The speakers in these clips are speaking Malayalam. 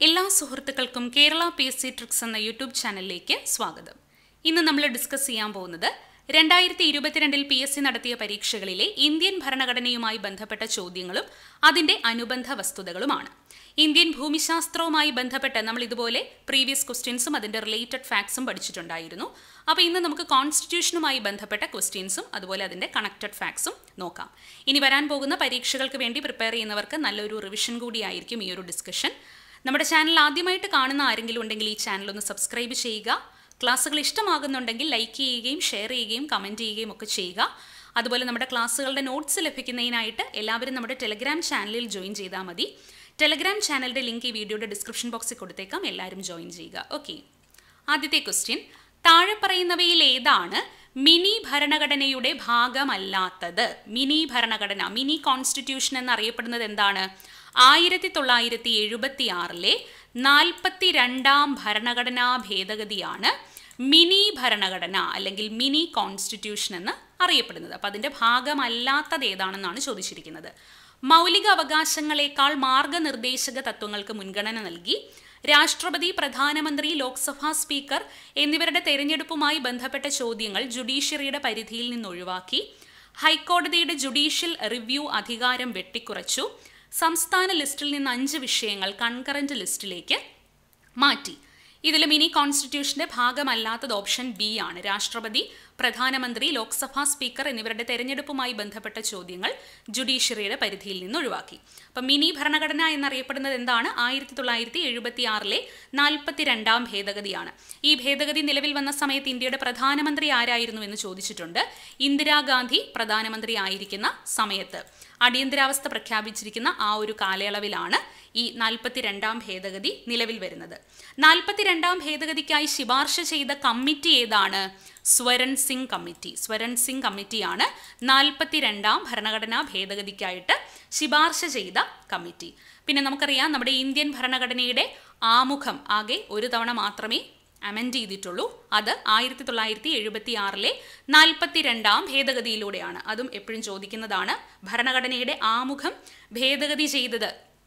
എല്ലാ സുഹൃത്തുക്കൾക്കും Kerala P S C tricks എന്ന യൂട്യൂബ് ചാനലിലേക്ക് സ്വാഗതം ഇന്ന് നമ്മൾ ഡിസ്കസ് ചെയ്യാൻ പോകുന്നത് രണ്ടായിരത്തി ഇരുപത്തിരണ്ടിൽ പി എസ് സി നടത്തിയ പരീക്ഷകളിലെ ഇന്ത്യൻ ഭരണഘടനയുമായി ബന്ധപ്പെട്ട ചോദ്യങ്ങളും അതിന്റെ അനുബന്ധ വസ്തുതകളുമാണ് ഇന്ത്യൻ ഭൂമിശാസ്ത്രവുമായി ബന്ധപ്പെട്ട് നമ്മൾ ഇതുപോലെ പ്രീവിയസ് ക്വസ്റ്റ്യൻസും അതിന്റെ റിലേറ്റഡ് ഫാക്ട്സും പഠിച്ചിട്ടുണ്ടായിരുന്നു അപ്പോൾ ഇന്ന് നമുക്ക് കോൺസ്റ്റിറ്റ്യൂഷനുമായി ബന്ധപ്പെട്ട ക്വസ്റ്റ്യൻസും അതുപോലെ അതിന്റെ കണക്റ്റഡ് ഫാക്ട്സും നോക്കാം ഇനി വരാൻ പോകുന്ന പരീക്ഷകൾക്ക് വേണ്ടി പ്രിപ്പയർ ചെയ്യുന്നവർക്ക് നല്ലൊരു റിവിഷൻ കൂടിയായിരിക്കും ഈ ഒരു ഡിസ്കഷൻ നമ്മുടെ ചാനൽ ആദ്യമായിട്ട് കാണുന്ന ആരെങ്കിലും ഉണ്ടെങ്കിൽ ഈ ചാനൽ ഒന്ന് സബ്സ്ക്രൈബ് ചെയ്യുക ക്ലാസ്സുകൾ ഇഷ്ടമാകുന്നുണ്ടെങ്കിൽ ലൈക്ക് ചെയ്യുകയും ഷെയർ ചെയ്യുകയും കമൻറ്റ് ചെയ്യുകയും ഒക്കെ ചെയ്യുക അതുപോലെ നമ്മുടെ ക്ലാസ്സുകളുടെ നോട്ട്സ് ലഭിക്കുന്നതിനായിട്ട് എല്ലാവരും നമ്മുടെ ടെലഗ്രാം ചാനലിൽ ജോയിൻ ചെയ്താൽ മതി ടെലഗ്രാം ചാനലിൻ്റെ ലിങ്ക് ഈ വീഡിയോയുടെ ഡിസ്ക്രിപ്ഷൻ ബോക്സിൽ കൊടുത്തേക്കാം എല്ലാവരും ജോയിൻ ചെയ്യുക ഓക്കെ ആദ്യത്തെ ക്വസ്റ്റ്യൻ താഴെ പറയുന്നവയിൽ ഏതാണ് മിനി ഭരണഘടനയുടെ ഭാഗമല്ലാത്തത് മിനി ഭരണഘടന മിനി കോൺസ്റ്റിറ്റ്യൂഷൻ എന്നറിയപ്പെടുന്നത് എന്താണ് ആയിരത്തി തൊള്ളായിരത്തി എഴുപത്തി ആറിലെ നാൽപ്പത്തി രണ്ടാം ഭരണഘടനാ ഭേദഗതിയാണ് മിനി ഭരണഘടന അല്ലെങ്കിൽ മിനി കോൺസ്റ്റിറ്റ്യൂഷൻ എന്ന് അറിയപ്പെടുന്നത് അപ്പം അതിൻ്റെ ഭാഗമല്ലാത്തത് ഏതാണെന്നാണ് ചോദിച്ചിരിക്കുന്നത് മൗലിക അവകാശങ്ങളെക്കാൾ മാർഗനിർദ്ദേശക തത്വങ്ങൾക്ക് മുൻഗണന നൽകി രാഷ്ട്രപതി പ്രധാനമന്ത്രി ലോക്സഭാ സ്പീക്കർ എന്നിവരുടെ തെരഞ്ഞെടുപ്പുമായി ബന്ധപ്പെട്ട ചോദ്യങ്ങൾ ജുഡീഷ്യറിയുടെ പരിധിയിൽ നിന്ന് ഒഴിവാക്കി ഹൈക്കോടതിയുടെ ജുഡീഷ്യൽ റിവ്യൂ അധികാരം വെട്ടിക്കുറച്ചു സംസ്ഥാന ലിസ്റ്റിൽ നിന്ന് അഞ്ച് വിഷയങ്ങൾ കൺകറന്റ് ലിസ്റ്റിലേക്ക് മാറ്റി ഇതിൽ മിനി കോൺസ്റ്റിറ്റ്യൂഷന്റെ ഭാഗമല്ലാത്തത് ഓപ്ഷൻ ബി ആണ് രാഷ്ട്രപതി പ്രധാനമന്ത്രി ലോക്സഭാ സ്പീക്കർ എന്നിവരുടെ തെരഞ്ഞെടുപ്പുമായി ബന്ധപ്പെട്ട ചോദ്യങ്ങൾ ജുഡീഷ്യറിയുടെ പരിധിയിൽ നിന്ന് ഒഴിവാക്കി അപ്പം മിനി ഭരണഘടന എന്നറിയപ്പെടുന്നത് എന്താണ് ആയിരത്തി തൊള്ളായിരത്തി എഴുപത്തി ആറിലെ നാൽപ്പത്തിരണ്ടാം ഭേദഗതിയാണ് ഈ ഭേദഗതി നിലവിൽ വന്ന സമയത്ത് ഇന്ത്യയുടെ പ്രധാനമന്ത്രി ആരായിരുന്നു എന്ന് ചോദിച്ചിട്ടുണ്ട് ഇന്ദിരാഗാന്ധി പ്രധാനമന്ത്രി ആയിരിക്കുന്ന സമയത്ത് അടിയന്തരാവസ്ഥ പ്രഖ്യാപിച്ചിരിക്കുന്ന ആ ഒരു കാലയളവിലാണ് ഈ നാൽപ്പത്തിരണ്ടാം ഭേദഗതി നിലവിൽ വരുന്നത് നാൽപ്പത്തിരണ്ടാം ഭേദഗതിക്കായി ശുപാർശ ചെയ്ത കമ്മിറ്റി ഏതാണ് സ്വരൺ സിംഗ് കമ്മിറ്റി സ്വരൺ സിംഗ് കമ്മിറ്റിയാണ് നാൽപ്പത്തിരണ്ടാം ഭരണഘടനാ ഭേദഗതിക്കായിട്ട് ശുപാർശ ചെയ്ത കമ്മിറ്റി പിന്നെ നമുക്കറിയാം നമ്മുടെ ഇന്ത്യൻ ഭരണഘടനയുടെ ആമുഖം ആകെ ഒരു തവണ മാത്രമേ അമെൻഡ് ചെയ്തിട്ടുള്ളൂ അത് ആയിരത്തി തൊള്ളായിരത്തി എഴുപത്തി ആറിലെ നാൽപ്പത്തിരണ്ടാം ഭേദഗതിയിലൂടെയാണ് അതും എപ്പോഴും ചോദിക്കുന്നതാണ് ഭരണഘടനയുടെ ആമുഖം ഭേദഗതി ചെയ്തത്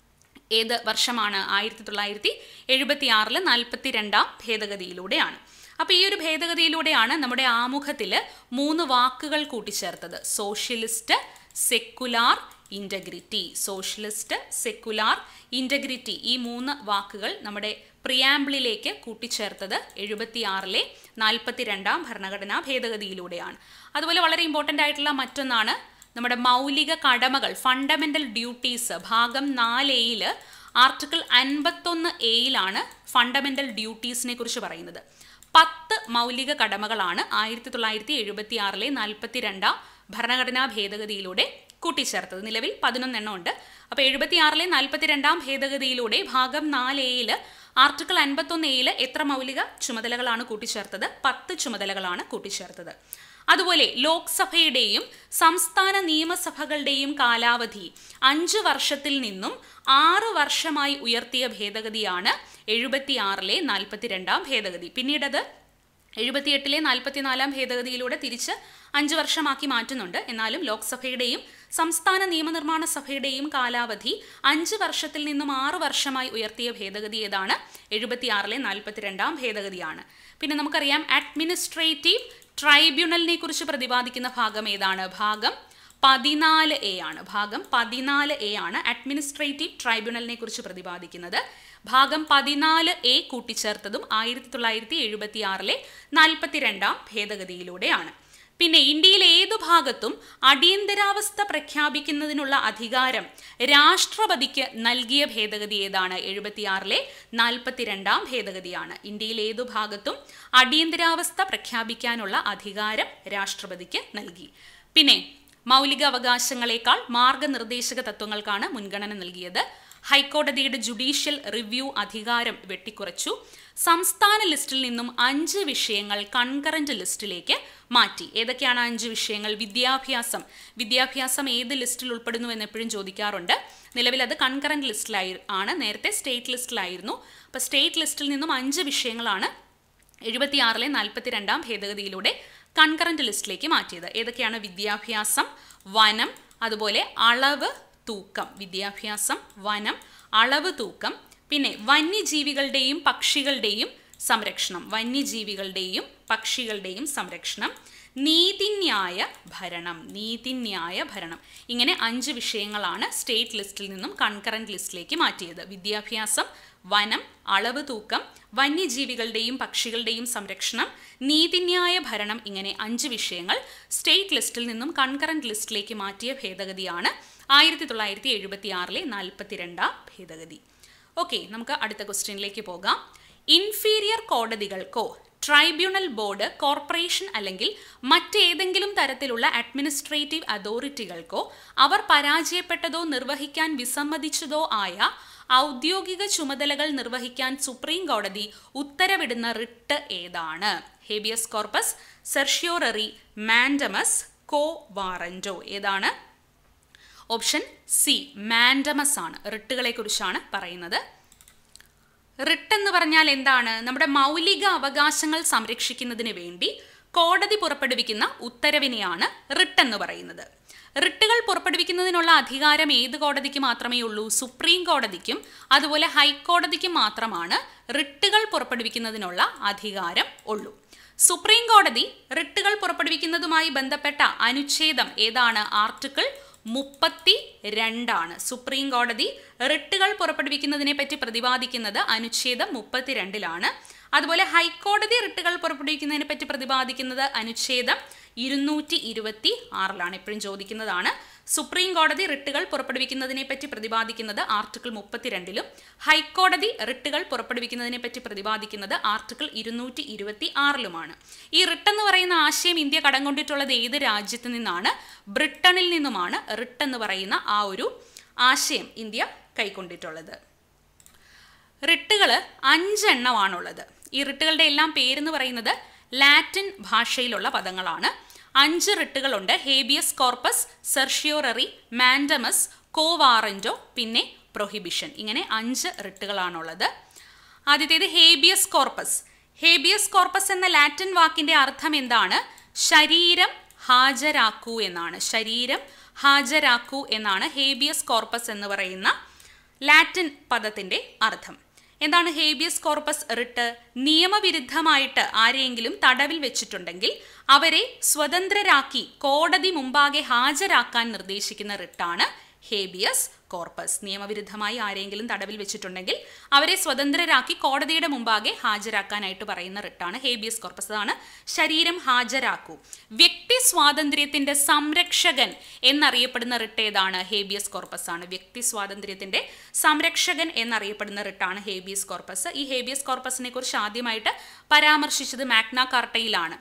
ഏത് വർഷമാണ് ആയിരത്തി തൊള്ളായിരത്തി എഴുപത്തി ആറില് നാൽപ്പത്തി രണ്ടാം ഭേദഗതിയിലൂടെയാണ് അപ്പോൾ ഈ ഒരു ഭേദഗതിയിലൂടെയാണ് നമ്മുടെ ആമുഖത്തിൽ മൂന്ന് വാക്കുകൾ കൂട്ടിച്ചേർത്തത് socialist secular integrity socialist secular integrity ഈ മൂന്ന് വാക്കുകൾ നമ്മുടെ പ്രിയാമ്പിളിലേക്ക് കൂട്ടിച്ചേർത്തത് എഴുപത്തിയാറിലെ നാൽപ്പത്തിരണ്ടാം ഭരണഘടനാ ഭേദഗതിയിലൂടെയാണ് അതുപോലെ വളരെ ഇമ്പോർട്ടൻ്റ് ആയിട്ടുള്ള മറ്റൊന്നാണ് നമ്മുടെ മൗലിക കടമകൾ ഫണ്ടമെന്റൽ ഡ്യൂട്ടീസ് ഭാഗം നാല് എയിൽ ആർട്ടിക്കിൾ അൻപത്തൊന്ന് എയിലാണ് ഫണ്ടമെന്റൽ ഡ്യൂട്ടീസിനെ കുറിച്ച് പറയുന്നത് പത്ത് മൗലിക കടമകളാണ് ആയിരത്തി തൊള്ളായിരത്തി എഴുപത്തി ആറിലെ നാൽപ്പത്തി രണ്ടാം ഭരണഘടനാ ഭേദഗതിയിലൂടെ കൂട്ടിച്ചേർത്തത് നിലവിൽ പതിനൊന്നെണ്ണം ഉണ്ട് അപ്പോൾ എഴുപത്തി ആറിലെ നാൽപ്പത്തി രണ്ടാം ഭേദഗതിയിലൂടെ ഭാഗം നാല് എയിൽ ആർട്ടിക്കിൾ അൻപത്തൊന്ന് എയിൽ എത്ര മൗലിക ചുമതലകളാണ് കൂട്ടിച്ചേർത്തത് പത്ത് ചുമതലകളാണ് കൂട്ടിച്ചേർത്തത് അതുപോലെ ലോക്സഭയുടെയും സംസ്ഥാന നിയമസഭകളുടെയും കാലാവധി അഞ്ച് വർഷത്തിൽ നിന്നും ആറ് വർഷമായി ഉയർത്തിയ ഭേദഗതിയാണ് എഴുപത്തിയാറിലെ നാൽപ്പത്തിരണ്ടാം ഭേദഗതി പിന്നീടത് എഴുപത്തിയെട്ടിലെ നാൽപ്പത്തിനാലാം ഭേദഗതിയിലൂടെ തിരിച്ച് അഞ്ച് വർഷമാക്കി മാറ്റുന്നുണ്ട് എന്നാലും ലോക്സഭയുടെയും സംസ്ഥാന നിയമനിർമ്മാണ സഭയുടെയും കാലാവധി അഞ്ച് വർഷത്തിൽ നിന്നും ആറ് വർഷമായി ഉയർത്തിയ ഭേദഗതി ഏതാണ് എഴുപത്തിയാറിലെ നാൽപ്പത്തിരണ്ടാം ഭേദഗതിയാണ് പിന്നെ നമുക്കറിയാം അഡ്മിനിസ്ട്രേറ്റീവ് ട്രൈബ്യൂണലിനെ കുറിച്ച് പ്രതിപാദിക്കുന്ന ഭാഗം ഏതാണ് ഭാഗം പതിനാല് എ ആണ് ഭാഗം പതിനാല് എ ആണ് അഡ്മിനിസ്ട്രേറ്റീവ് ട്രൈബ്യൂണലിനെ കുറിച്ച് പ്രതിപാദിക്കുന്നത് ഭാഗം പതിനാല് എ കൂട്ടിച്ചേർത്തതും ആയിരത്തി തൊള്ളായിരത്തി എഴുപത്തി ആറിലെ നാൽപ്പത്തിരണ്ടാം ഭേദഗതിയിലൂടെയാണ് പിന്നെ ഇന്ത്യയിലെ ഏതു ഭാഗത്തും അടിയന്തരാവസ്ഥ പ്രഖ്യാപിക്കുന്നതിനുള്ള അധികാരം രാഷ്ട്രപതിക്ക് നൽകിയ ഭേദഗതി ഏതാണ് എഴുപത്തിയാറിലെ നാൽപ്പത്തിരണ്ടാം ഭേദഗതിയാണ് ഇന്ത്യയിൽ ഏതു ഭാഗത്തും അടിയന്തരാവസ്ഥ പ്രഖ്യാപിക്കാനുള്ള അധികാരം രാഷ്ട്രപതിക്ക് നൽകി പിന്നെ മൗലിക അവകാശങ്ങളെക്കാൾ മാർഗനിർദ്ദേശക തത്വങ്ങൾക്കാണ് മുൻഗണന നൽകിയത് ഹൈക്കോടതിയുടെ ജുഡീഷ്യൽ റിവ്യൂ അധികാരം വെട്ടിക്കുറച്ചു സംസ്ഥാന ലിസ്റ്റിൽ നിന്നും അഞ്ച് വിഷയങ്ങൾ കൺകറന്റ് ലിസ്റ്റിലേക്ക് മാറ്റി ഏതൊക്കെയാണ് അഞ്ച് വിഷയങ്ങൾ വിദ്യാഭ്യാസം വിദ്യാഭ്യാസം ഏത് ലിസ്റ്റിൽ ഉൾപ്പെടുന്നു എന്ന് എപ്പോഴും ചോദിക്കാറുണ്ട് നിലവിൽ അത് കൺകറന്റ് ലിസ്റ്റിലായി ആണ് നേരത്തെ സ്റ്റേറ്റ് ലിസ്റ്റിലായിരുന്നു അപ്പോൾ സ്റ്റേറ്റ് ലിസ്റ്റിൽ നിന്നും അഞ്ച് വിഷയങ്ങളാണ് എഴുപത്തിയാറിലെ നാൽപ്പത്തിരണ്ടാം ഭേദഗതിയിലൂടെ കൺകറന്റ് ലിസ്റ്റിലേക്ക് മാറ്റിയത് ഏതൊക്കെയാണ് വിദ്യാഭ്യാസം വനം അതുപോലെ അളവ് തൂക്കം വിദ്യാഭ്യാസം വനം അളവ് തൂക്കം പിന്നെ വന്യജീവികളുടെയും പക്ഷികളുടെയും സംരക്ഷണം വന്യജീവികളുടെയും പക്ഷികളുടെയും സംരക്ഷണം നീതിന്യായ ഭരണം നീതിന്യായ ഭരണം ഇങ്ങനെ അഞ്ച് വിഷയങ്ങളാണ് സ്റ്റേറ്റ് ലിസ്റ്റിൽ നിന്നും കൺകറന്റ് ലിസ്റ്റിലേക്ക് മാറ്റിയത് വിദ്യാഭ്യാസം വനം അളവ് തൂക്കം വന്യജീവികളുടെയും പക്ഷികളുടെയും സംരക്ഷണം നീതിന്യായ ഭരണം ഇങ്ങനെ അഞ്ച് വിഷയങ്ങൾ സ്റ്റേറ്റ് ലിസ്റ്റിൽ നിന്നും കൺകറന്റ് ലിസ്റ്റിലേക്ക് മാറ്റിയ ഭേദഗതിയാണ് ആയിരത്തി തൊള്ളായിരത്തി എഴുപത്തി ആറിലെ നാൽപ്പത്തിരണ്ടാം ഭേദഗതി ഓക്കെ നമുക്ക് അടുത്ത ക്വസ്റ്റ്യനിലേക്ക് പോകാം ഇൻഫീരിയർ കോടതികൾക്കോ ട്രൈബ്യൂണൽ ബോർഡ് കോർപ്പറേഷൻ അല്ലെങ്കിൽ മറ്റേതെങ്കിലും തരത്തിലുള്ള അഡ്മിനിസ്ട്രേറ്റീവ് അതോറിറ്റികൾക്കോ അവർ പരാജയപ്പെട്ടതോ നിർവഹിക്കാൻ വിസമ്മതിച്ചതോ ആയ ഔദ്യോഗിക ചുമതലകൾ നിർവഹിക്കാൻ സുപ്രീം കോടതി ഉത്തരവിടുന്ന റിട്ട് ഏതാണ് habeas corpus certiorari mandamus quo warranto ഏതാണ് ഓപ്ഷൻ സി മാൻഡമസ് ആണ് റിട്ടുകളെ കുറിച്ചാണ് പറയുന്നത് റിട്ട് എന്ന് പറഞ്ഞാൽ എന്താണ് നമ്മുടെ മൗലിക അവകാശങ്ങൾ സംരക്ഷിക്കുന്നതിന് വേണ്ടി കോടതി പുറപ്പെടുവിക്കുന്ന ഉത്തരവിനെയാണ് റിട്ട് എന്ന് പറയുന്നത് റിട്ടുകൾ പുറപ്പെടുവിക്കുന്നതിനുള്ള അധികാരം ഏത് കോടതിക്ക് മാത്രമേ ഉള്ളൂ സുപ്രീം കോടതിക്കും അതുപോലെ ഹൈക്കോടതിക്കും മാത്രമാണ് റിട്ടുകൾ പുറപ്പെടുവിക്കുന്നതിനുള്ള അധികാരം ഉള്ളൂ സുപ്രീം കോടതി റിട്ടുകൾ പുറപ്പെടുവിക്കുന്നതുമായി ബന്ധപ്പെട്ട അനുച്ഛേദം ഏതാണ് ആർട്ടിക്കിൾ മുപ്പത്തി രണ്ടാണ് സുപ്രീം കോടതി റിട്ടുകൾ പുറപ്പെടുവിക്കുന്നതിനെ പറ്റി പ്രതിപാദിക്കുന്നത് അനുച്ഛേദം മുപ്പത്തിരണ്ടിലാണ് അതുപോലെ ഹൈക്കോടതി റിട്ടുകൾ പുറപ്പെടുവിക്കുന്നതിനെ പറ്റി പ്രതിപാദിക്കുന്നത് അനുച്ഛേദം ഇരുന്നൂറ്റി ഇരുപത്തി ആറിലാണ് എപ്പോഴും ചോദിക്കുന്നതാണ് സുപ്രീം കോടതി റിട്ടുകൾ പുറപ്പെടുവിക്കുന്നതിനെ പറ്റി പ്രതിപാദിക്കുന്നത് ആർട്ടിക്കിൾ മുപ്പത്തിരണ്ടിലും ഹൈക്കോടതി റിട്ടുകൾ പുറപ്പെടുവിക്കുന്നതിനെ പറ്റി പ്രതിപാദിക്കുന്നത് ആർട്ടിക്കിൾ ഇരുന്നൂറ്റി ഇരുപത്തി ആറിലുമാണ് ഈ റിട്ട് എന്ന് പറയുന്ന ആശയം ഇന്ത്യ കടം കൊണ്ടിട്ടുള്ളത് ഏത് രാജ്യത്തു നിന്നാണ് ബ്രിട്ടനിൽ നിന്നുമാണ് റിട്ട് എന്ന് പറയുന്ന ആ ഒരു ആശയം ഇന്ത്യ കൈക്കൊണ്ടിട്ടുള്ളത് റിട്ടുകൾ അഞ്ചെണ്ണമാണുള്ളത് ഈ റിട്ടുകളുടെ എല്ലാം പേരെന്ന് പറയുന്നത് ലാറ്റിൻ ഭാഷയിലുള്ള പദങ്ങളാണ് അഞ്ച് റിട്ടുകളുണ്ട് habeas corpus certiorari mandamus quo warranto പിന്നെ പ്രൊഹിബിഷൻ ഇങ്ങനെ അഞ്ച് റിട്ടുകളാണുള്ളത് ആദ്യത്തേത് ഹേബിയസ് കോർപ്പസ് ഹേബിയസ് കോർപ്പസ് എന്ന ലാറ്റിൻ വാക്കിന്റെ അർത്ഥം എന്താണ് ശരീരം ഹാജരാക്കൂ എന്നാണ് ശരീരം ഹാജരാക്കൂ എന്നാണ് ഹേബിയസ് കോർപ്പസ് എന്ന് പറയുന്ന ലാറ്റിൻ പദത്തിന്റെ അർത്ഥം എന്താണ് ഹേബിയസ് കോർപ്പസ് റിട്ട് നിയമവിരുദ്ധമായിട്ട് ആരെയെങ്കിലും തടവിൽ വെച്ചിട്ടുണ്ടെങ്കിൽ അവരെ സ്വതന്ത്രരാക്കി കോടതി മുമ്പാകെ ഹാജരാക്കാൻ നിർദ്ദേശിക്കുന്ന റിട്ടാണ് ഹേബിയസ് കോർപ്പസ് നിയമവിരുദ്ധമായി ആരെങ്കിലും തടവിൽ വെച്ചിട്ടുണ്ടെങ്കിൽ അവരെ സ്വതന്ത്രരാക്കി കോടതിയുടെ മുമ്പാകെ ഹാജരാക്കാനായിട്ട് പറയുന്ന റിട്ടാണ് ഹേബിയസ് കോർപ്പസ് അതാണ് ശരീരം ഹാജരാക്കൂ വ്യക്തി സ്വാതന്ത്ര്യത്തിന്റെ സംരക്ഷകൻ എന്നറിയപ്പെടുന്ന റിട്ട് ഏതാണ് ഹേബിയസ് കോർപ്പസ് ആണ് വ്യക്തി സ്വാതന്ത്ര്യത്തിന്റെ സംരക്ഷകൻ എന്നറിയപ്പെടുന്ന റിട്ടാണ് ഹേബിയസ് കോർപ്പസ് ഈ ഹേബിയസ് കോർപ്പസിനെ കുറിച്ച് ആദ്യമായിട്ട് പരാമർശിച്ചത് മാഗ്ന കാർട്ടയിലാണ്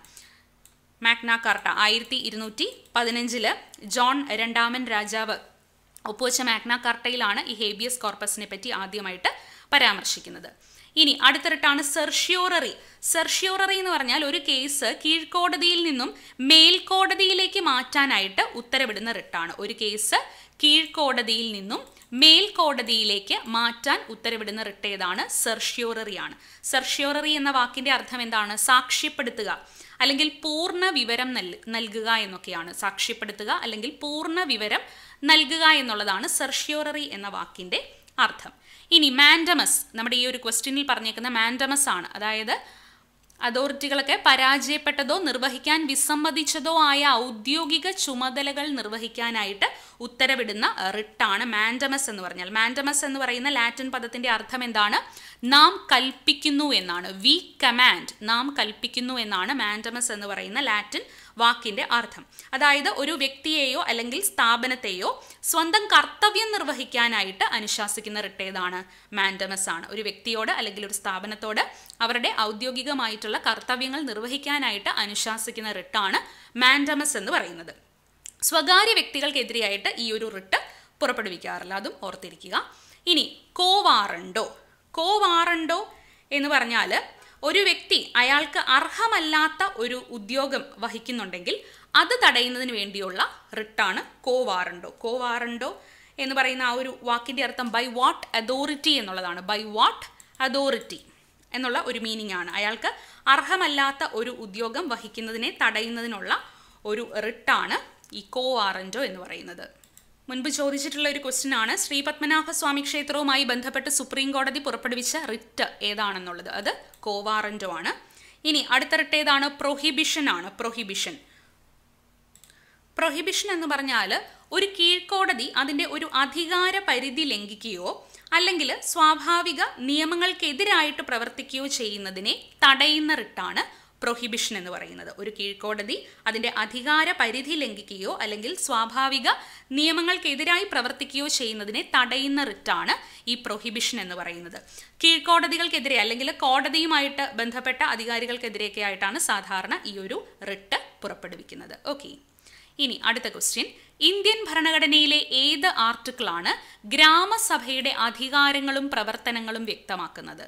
മാഗ്ന കാർട്ട ആയിരത്തി ഇരുന്നൂറ്റി പതിനഞ്ചില് ജോൺ രണ്ടാമൻ രാജാവ് ഒപ്പുവെച്ച മാഗ്ന കാർട്ടയിലാണ് ഈ ഹേബിയസ് കോർപ്പസിനെ പറ്റി ആദ്യമായിട്ട് പരാമർശിക്കുന്നത് ഇനി അടുത്ത റിട്ടാണ് സെർഷ്യോററി സെർഷ്യോററി എന്ന് പറഞ്ഞാൽ ഒരു കേസ് കീഴ്ക്കോടതിയിൽ നിന്നും മേൽക്കോടതിയിലേക്ക് മാറ്റാനായിട്ട് ഉത്തരവിടുന്ന റിട്ടാണ് ഒരു കേസ് കീഴ്ക്കോടതിയിൽ നിന്നും മേൽക്കോടതിയിലേക്ക് മാറ്റാൻ ഉത്തരവിടുന്ന റിട്ട് ഏതാണ് സെർഷ്യോററി ആണ് സെർഷ്യോററി എന്ന വാക്കിന്റെ അർത്ഥം എന്താണ് സാക്ഷ്യപ്പെടുത്തുക അല്ലെങ്കിൽ പൂർണ്ണ വിവരം നൽകുക എന്നൊക്കെയാണ് സാക്ഷ്യപ്പെടുത്തുക അല്ലെങ്കിൽ പൂർണ്ണ വിവരം നൽകുക എന്നുള്ളതാണ് സെർഷ്യോററി എന്ന വാക്കിന്റെ അർത്ഥം ഇനി മാൻഡമസ് നമ്മുടെ ഈ ഒരു ക്വസ്റ്റ്യനിൽ പറഞ്ഞേക്കുന്ന മാൻഡമസ് ആണ് അതായത് അതോറിറ്റികളൊക്കെ പരാജയപ്പെട്ടതോ നിർവഹിക്കാൻ വിസമ്മതിച്ചതോ ആയ ഔദ്യോഗിക ചുമതലകൾ നിർവഹിക്കാനായിട്ട് ഉത്തരവിടുന്ന റിട്ടാണ് മാൻഡമസ് എന്ന് പറഞ്ഞാൽ മാൻഡമസ് എന്ന് പറയുന്ന ലാറ്റിൻ പദത്തിന്റെ അർത്ഥം എന്താണ് നാം കൽപ്പിക്കുന്നു എന്നാണ് വി കമാൻഡ് നാം കൽപ്പിക്കുന്നു എന്നാണ് മാൻഡമസ് എന്ന് പറയുന്ന ലാറ്റിൻ വാക്കിന്റെ അർത്ഥം അതായത് ഒരു വ്യക്തിയെയോ അല്ലെങ്കിൽ സ്ഥാപനത്തെയോ സ്വന്തം കർത്തവ്യം നിർവഹിക്കാനായിട്ട് അനുശാസിക്കുന്ന റിട്ട് ഏതാണ് മാൻഡമസ് ആണ് ഒരു വ്യക്തിയോട് അല്ലെങ്കിൽ ഒരു സ്ഥാപനത്തോട് അവരുടെ ഔദ്യോഗികമായിട്ടുള്ള കർത്തവ്യങ്ങൾ നിർവഹിക്കാനായിട്ട് അനുശാസിക്കുന്ന റിട്ടാണ് മാൻഡമസ് എന്ന് പറയുന്നത് സ്വകാര്യ വ്യക്തികൾക്കെതിരെയായിട്ട് ഈ ഒരു റിട്ട് പുറപ്പെടുവിക്കാറില്ല അതും ഓർത്തിരിക്കുക ഇനി കോവാറണ്ടോ കോവാറണ്ടോ എന്ന് പറഞ്ഞാൽ ഒരു വ്യക്തി അയാൾക്ക് അർഹമല്ലാത്ത ഒരു ഉദ്യോഗം വഹിക്കുന്നുണ്ടെങ്കിൽ അത് തടയുന്നതിന് വേണ്ടിയുള്ള റിട്ടാണ് കോവാറണ്ടോ കോവാറണ്ടോ എന്ന് പറയുന്ന ആ ഒരു വാക്കിൻ്റെ അർത്ഥം ബൈ വാട്ട് അതോറിറ്റി എന്നുള്ളതാണ് ബൈ വാട്ട് അതോറിറ്റി എന്നുള്ള ഒരു മീനിങ് ആണ് അയാൾക്ക് അർഹമല്ലാത്ത ഒരു ഉദ്യോഗം വഹിക്കുന്നതിനെ തടയുന്നതിനുള്ള ഒരു റിട്ടാണ് ഈ കോ വാറൻറ്റോ എന്ന് പറയുന്നത് മുൻപ് ചോദിച്ചിട്ടുള്ള ഒരു ക്വസ്റ്റ്യൻ ആണ് ശ്രീ പത്മനാഭ സ്വാമി ക്ഷേത്രവുമായി ബന്ധപ്പെട്ട് സുപ്രീം കോടതി പുറപ്പെടുവിച്ച റിറ്റ് ഏതാണെന്നുള്ളത് അത് കോവാറന്റോ ആണ് ഇനി അടുത്ത റിട്ട് ഏതാണ് പ്രൊഹിബിഷൻ ആണ് പ്രൊഹിബിഷൻ പ്രൊഹിബിഷൻ എന്ന് പറഞ്ഞാൽ ഒരു കീഴ്ക്കോടതി അതിൻ്റെ ഒരു അധികാര പരിധി ലംഘിക്കുകയോ അല്ലെങ്കിൽ സ്വാഭാവിക നിയമങ്ങൾക്കെതിരായിട്ട് പ്രവർത്തിക്കുകയോ ചെയ്യുന്നതിനെ തടയുന്ന റിട്ടാണ് പ്രൊഹിബിഷൻ എന്ന് പറയുന്നത് ഒരു കീഴ്ക്കോടതി അതിൻ്റെ അധികാര പരിധി ലംഘിക്കുകയോ അല്ലെങ്കിൽ സ്വാഭാവിക നിയമങ്ങൾക്കെതിരായി പ്രവർത്തിക്കുകയോ ചെയ്യുന്നതിനെ തടയുന്ന റിട്ടാണ് ഈ പ്രൊഹിബിഷൻ എന്ന് പറയുന്നത് കീഴ്ക്കോടതികൾക്കെതിരെ അല്ലെങ്കിൽ കോടതിയുമായിട്ട് ബന്ധപ്പെട്ട അധികാരികൾക്കെതിരെയൊക്കെ ആയിട്ടാണ് സാധാരണ ഈ ഒരു റിട്ട് പുറപ്പെടുവിക്കുന്നത് ഓക്കെ ഇനി അടുത്ത ക്വസ്റ്റ്യൻ ഇന്ത്യൻ ഭരണഘടനയിലെ ഏത് ആർട്ടിക്കിളാണ് ഗ്രാമസഭയുടെ അധികാരങ്ങളും പ്രവർത്തനങ്ങളും വ്യക്തമാക്കുന്നത്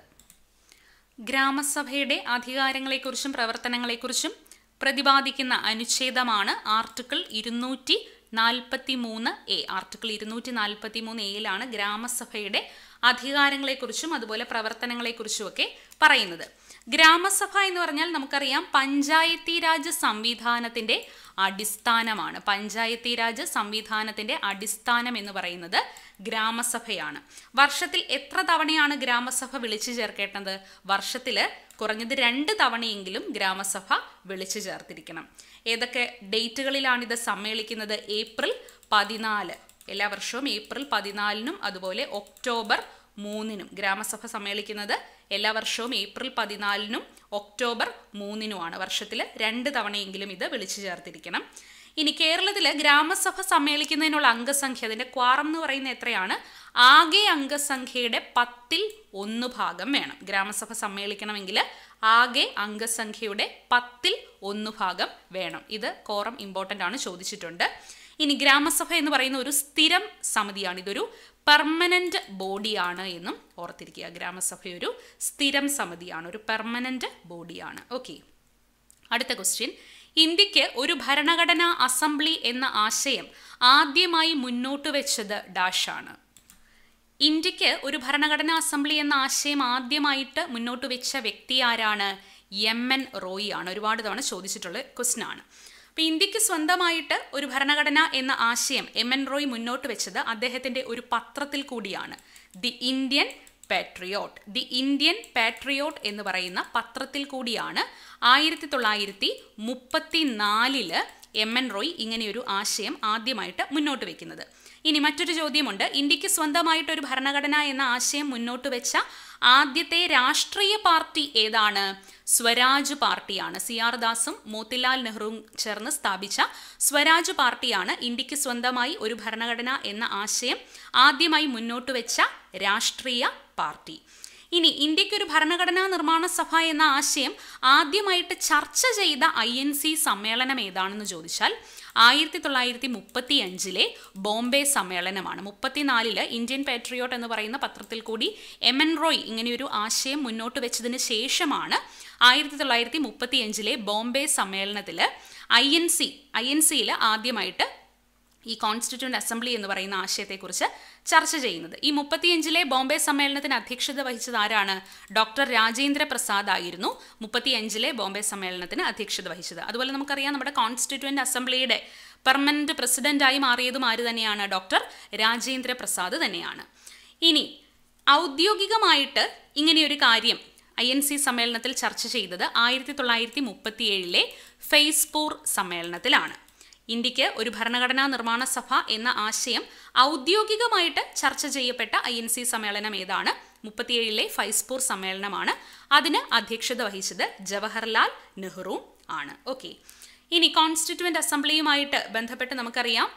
ഗ്രാമസഭയുടെ അധികാരങ്ങളെക്കുറിച്ചും പ്രവർത്തനങ്ങളെക്കുറിച്ചും പ്രതിപാദിക്കുന്ന അനുച്ഛേദമാണ് ആർട്ടിക്കിൾ ഇരുന്നൂറ്റി നാൽപ്പത്തി മൂന്ന് എ ആർട്ടിക്കിൾ ഇരുന്നൂറ്റി നാൽപ്പത്തി മൂന്ന് എയിലാണ് ഗ്രാമസഭയുടെ അധികാരങ്ങളെക്കുറിച്ചും അതുപോലെ പ്രവർത്തനങ്ങളെക്കുറിച്ചുമൊക്കെ പറയുന്നത് ഗ്രാമസഭ എന്ന് പറഞ്ഞാൽ നമുക്കറിയാം പഞ്ചായത്തി രാജ് സംവിധാനത്തിൻ്റെ അടിസ്ഥാനമാണ് പഞ്ചായത്തി രാജ് സംവിധാനത്തിൻ്റെ അടിസ്ഥാനം എന്ന് പറയുന്നത് ഗ്രാമസഭയാണ് വർഷത്തിൽ എത്ര തവണയാണ് ഗ്രാമസഭ വിളിച്ചു ചേർക്കേണ്ടത് വർഷത്തിൽ കുറഞ്ഞത് രണ്ട് തവണയെങ്കിലും ഗ്രാമസഭ വിളിച്ചു ചേർത്തിരിക്കണം ഏതൊക്കെ ഡേറ്റുകളിലാണ് ഇത് സമ്മേളിക്കുന്നത് ഏപ്രിൽ പതിനാല് എല്ലാ വർഷവും ഏപ്രിൽ പതിനാലിനും അതുപോലെ ഒക്ടോബർ മൂന്നിനും ഗ്രാമസഭ സമ്മേളിക്കുന്നത് എല്ലാ വർഷവും ഏപ്രിൽ പതിനാലിനും ഒക്ടോബർ മൂന്നിനുമാണ് വർഷത്തിൽ രണ്ട് തവണയെങ്കിലും ഇത് വിളിച്ചു ചേർത്തിരിക്കണം ഇനി കേരളത്തിൽ ഗ്രാമസഭ സമ്മേളിക്കുന്നതിനുള്ള അംഗസംഖ്യ അതിൻ്റെ ക്വാറം എന്ന് പറയുന്നത് എത്രയാണ് ആകെ അംഗസംഖ്യയുടെ പത്തിൽ ഒന്ന് ഭാഗം വേണം ഗ്രാമസഭ സമ്മേളിക്കണമെങ്കിൽ ആകെ അംഗസംഖ്യയുടെ പത്തിൽ ഒന്ന് ഭാഗം വേണം ഇത് കോറം ഇമ്പോർട്ടൻ്റ് ആണ് ചോദിച്ചിട്ടുണ്ട് ഇനി ഗ്രാമസഭ എന്ന് പറയുന്ന ഒരു സ്ഥിരം സമിതിയാണ് ഇതൊരു പെർമനൻ്റ് ബോഡിയാണ് എന്നും ഓർത്തിരിക്കുക ഗ്രാമസഭ ഒരു സ്ഥിരം സമിതിയാണ് ഒരു പെർമനൻ്റ് ബോഡിയാണ് ഓക്കെ അടുത്ത ക്വസ്റ്റ്യൻ ഇന്ത്യക്ക് ഒരു ഭരണഘടനാ അസംബ്ലി എന്ന ആശയം ആദ്യമായി മുന്നോട്ട് വെച്ചത് ഡാഷാണ് ഇന്ത്യക്ക് ഒരു ഭരണഘടനാ അസംബ്ലി എന്ന ആശയം ആദ്യമായിട്ട് മുന്നോട്ട് വെച്ച വ്യക്തി ആരാണ് എം എൻ റോയി ആണ് ഒരുപാട് തവണ ചോദിച്ചിട്ടുള്ള ക്വസ്റ്റ്യൻ ആണ് അപ്പോൾ ഇന്ത്യക്ക് സ്വന്തമായിട്ട് ഒരു ഭരണഘടന എന്ന ആശയം എം എൻ റോയ് മുന്നോട്ട് വെച്ചത് അദ്ദേഹത്തിൻ്റെ ഒരു പത്രത്തിൽ കൂടിയാണ് the Indian Patriot the Indian Patriot എന്ന് പറയുന്ന പത്രത്തിൽ കൂടിയാണ് ആയിരത്തി തൊള്ളായിരത്തി മുപ്പത്തി നാലില് എം എൻ റോയ് ഇങ്ങനെയൊരു ആശയം ആദ്യമായിട്ട് മുന്നോട്ട് വെക്കുന്നത് ഇനി മറ്റൊരു ചോദ്യമുണ്ട് ഇന്ത്യക്ക് സ്വന്തമായിട്ട് ഒരു ഭരണഘടന എന്ന ആശയം മുന്നോട്ട് വെച്ച ആദ്യത്തെ രാഷ്ട്രീയ പാർട്ടി ഏതാണ് സ്വരാജ് പാർട്ടിയാണ് സി ആർ ദാസും മോത്തിലാൽ നെഹ്റുവും ചേർന്ന് സ്ഥാപിച്ച സ്വരാജ് പാർട്ടിയാണ് ഇന്ത്യക്ക് സ്വന്തമായി ഒരു ഭരണഘടന എന്ന ആശയം ആദ്യമായി മുന്നോട്ട് വെച്ച രാഷ്ട്രീയ പാർട്ടി ഇനി ഇന്ത്യക്ക് ഒരു ഭരണഘടനാ നിർമ്മാണ സഭ എന്ന ആശയം ആദ്യമായിട്ട് ചർച്ച ചെയ്ത ഐ എൻ സി സമ്മേളനം ഏതാണെന്ന് ചോദിച്ചാൽ ആയിരത്തി തൊള്ളായിരത്തി മുപ്പത്തി അഞ്ചിലെ ബോംബെ സമ്മേളനമാണ് മുപ്പത്തിനാലില് ഇന്ത്യൻ പാട്രിയോട്ട് എന്ന് പറയുന്ന പത്രത്തിൽ കൂടി എം എൻ റോയ് ഇങ്ങനെയൊരു ആശയം മുന്നോട്ട് വെച്ചതിന് ശേഷമാണ് ആയിരത്തി തൊള്ളായിരത്തി മുപ്പത്തി അഞ്ചിലെ ബോംബെ സമ്മേളനത്തിൽ I N C I N സിയിൽ ആദ്യമായിട്ട് ഈ കോൺസ്റ്റിറ്റ്യൂന്റ് അസംബ്ലി എന്ന് പറയുന്ന ആശയത്തെക്കുറിച്ച് ചർച്ച ചെയ്യുന്നത് ഈ മുപ്പത്തിയഞ്ചിലെ ബോംബെ സമ്മേളനത്തിന് അധ്യക്ഷത വഹിച്ചത് ആരാണ് ഡോക്ടർ രാജേന്ദ്ര പ്രസാദ് ആയിരുന്നു മുപ്പത്തിയഞ്ചിലെ ബോംബെ സമ്മേളനത്തിന് അധ്യക്ഷത വഹിച്ചത് അതുപോലെ നമുക്കറിയാം നമ്മുടെ കോൺസ്റ്റിറ്റ്യൂന്റ് അസംബ്ലിയുടെ പെർമനന്റ് പ്രസിഡന്റായി മാറിയതും ആര് തന്നെയാണ് ഡോക്ടർ രാജേന്ദ്ര പ്രസാദ് തന്നെയാണ് ഇനി ഔദ്യോഗികമായിട്ട് ഇങ്ങനെയൊരു കാര്യം ഐ എൻ സി സമ്മേളനത്തിൽ ചർച്ച ചെയ്തത് ആയിരത്തി തൊള്ളായിരത്തി മുപ്പത്തിയേഴിലെ ഫെയ്സ്പൂർ സമ്മേളനത്തിലാണ് ഇന്ത്യക്ക് ഒരു ഭരണഘടനാ നിർമ്മാണ സഭ എന്ന ആശയം ഔദ്യോഗികമായിട്ട് ചർച്ച ചെയ്യപ്പെട്ട ഐ എൻ സി സമ്മേളനം ഏതാണ് മുപ്പത്തിയേഴിലെ ഫൈസ്പൂർ സമ്മേളനമാണ് അതിന് അധ്യക്ഷത വഹിച്ചത് ജവഹർലാൽ നെഹ്റു ആണ് ഓക്കെ ഇനി കോൺസ്റ്റിറ്റ്യൂവൻ്റ് അസംബ്ലിയുമായിട്ട് ബന്ധപ്പെട്ട് നമുക്കറിയാം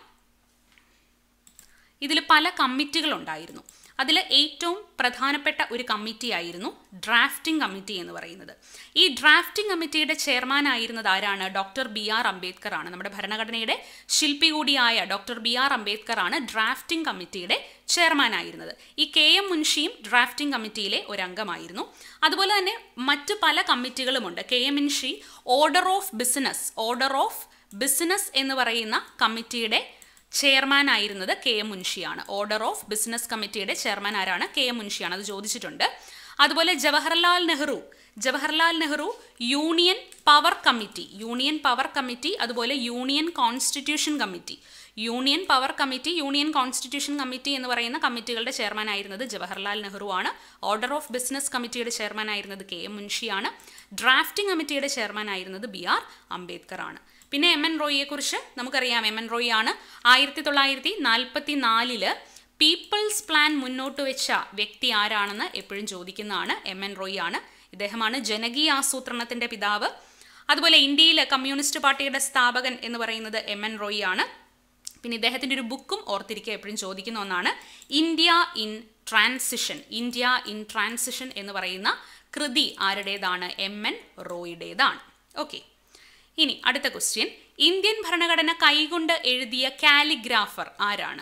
ഇതിൽ പല കമ്മിറ്റികളുണ്ടായിരുന്നു അതിൽ ഏറ്റവും പ്രധാനപ്പെട്ട ഒരു കമ്മിറ്റി ആയിരുന്നു ഡ്രാഫ്റ്റിംഗ് കമ്മിറ്റി എന്ന് പറയുന്നത് ഈ ഡ്രാഫ്റ്റിംഗ് കമ്മിറ്റിയുടെ ചെയർമാൻ ആയിരുന്നത് ആരാണ് ഡോക്ടർ ബി ആർ അംബേദ്കർ ആണ് നമ്മുടെ ഭരണഘടനയുടെ ശില്പി കൂടിയായ ഡോക്ടർ ബി ആർ അംബേദ്കർ ആണ് ഡ്രാഫ്റ്റിംഗ് കമ്മിറ്റിയുടെ ചെയർമാൻ ആയിരുന്നത് ഈ കെ എം മുൻഷിയും ഡ്രാഫ്റ്റിംഗ് കമ്മിറ്റിയിലെ ഒരു അംഗമായിരുന്നു അതുപോലെ തന്നെ മറ്റ് പല കമ്മിറ്റികളുമുണ്ട് കെ എം മുൻഷി order of business order of business എന്ന് പറയുന്ന കമ്മിറ്റിയുടെ ചെയർമാൻ ആയിരുന്നത് കെ എം മുൻഷിയാണ് ഓർഡർ ഓഫ് ബിസിനസ് കമ്മിറ്റിയുടെ ചെയർമാൻ ആരാണ് കെ എം മുൻഷിയാണ് അത് ചോദിച്ചിട്ടുണ്ട് അതുപോലെ Jawaharlal Nehru Jawaharlal Nehru union power committee union power committee അതുപോലെ union constitution committee union power committee union constitution committee എന്ന് പറയുന്ന കമ്മിറ്റികളുടെ ചെയർമാൻ ആയിരുന്നത് ജവഹർലാൽ നെഹ്റു ആണ് ഓർഡർ ഓഫ് ബിസിനസ് കമ്മിറ്റിയുടെ ചെയർമാൻ ആയിരുന്നത് കെ എം മുൻഷിയാണ് ഡ്രാഫ്റ്റിംഗ് കമ്മിറ്റിയുടെ ചെയർമാൻ ആയിരുന്നത് ബി ആർ അംബേദ്കർ ആണ് പിന്നെ എം എൻ റോയിയെ കുറിച്ച് നമുക്കറിയാം എം എൻ റോയി ആണ് ആയിരത്തി തൊള്ളായിരത്തി നാൽപ്പത്തി നാലില് പീപ്പിൾസ് പ്ലാൻ മുന്നോട്ട് വെച്ച വ്യക്തി ആരാണെന്ന് എപ്പോഴും ചോദിക്കുന്നതാണ് എം എൻ റോയി ആണ് ഇദ്ദേഹമാണ് ജനകീയ ആസൂത്രണത്തിന്റെ പിതാവ് അതുപോലെ ഇന്ത്യയിലെ കമ്മ്യൂണിസ്റ്റ് പാർട്ടിയുടെ സ്ഥാപകൻ എന്ന് പറയുന്നത് എം എൻ റോയി ആണ് പിന്നെ ഇദ്ദേഹത്തിൻ്റെ ഒരു ബുക്കും ഓർത്തിരിക്കുക എപ്പോഴും ചോദിക്കുന്ന ഒന്നാണ് India in transition India in transition എന്ന് പറയുന്ന കൃതി ആരുടേതാണ് എം എൻ റോയുടേതാണ് ഓക്കെ ഇനി അടുത്ത ക്വസ്റ്റ്യൻ ഇന്ത്യൻ ഭരണഘടന കൈകൊണ്ട് എഴുതിയ കാലിഗ്രാഫർ ആരാണ്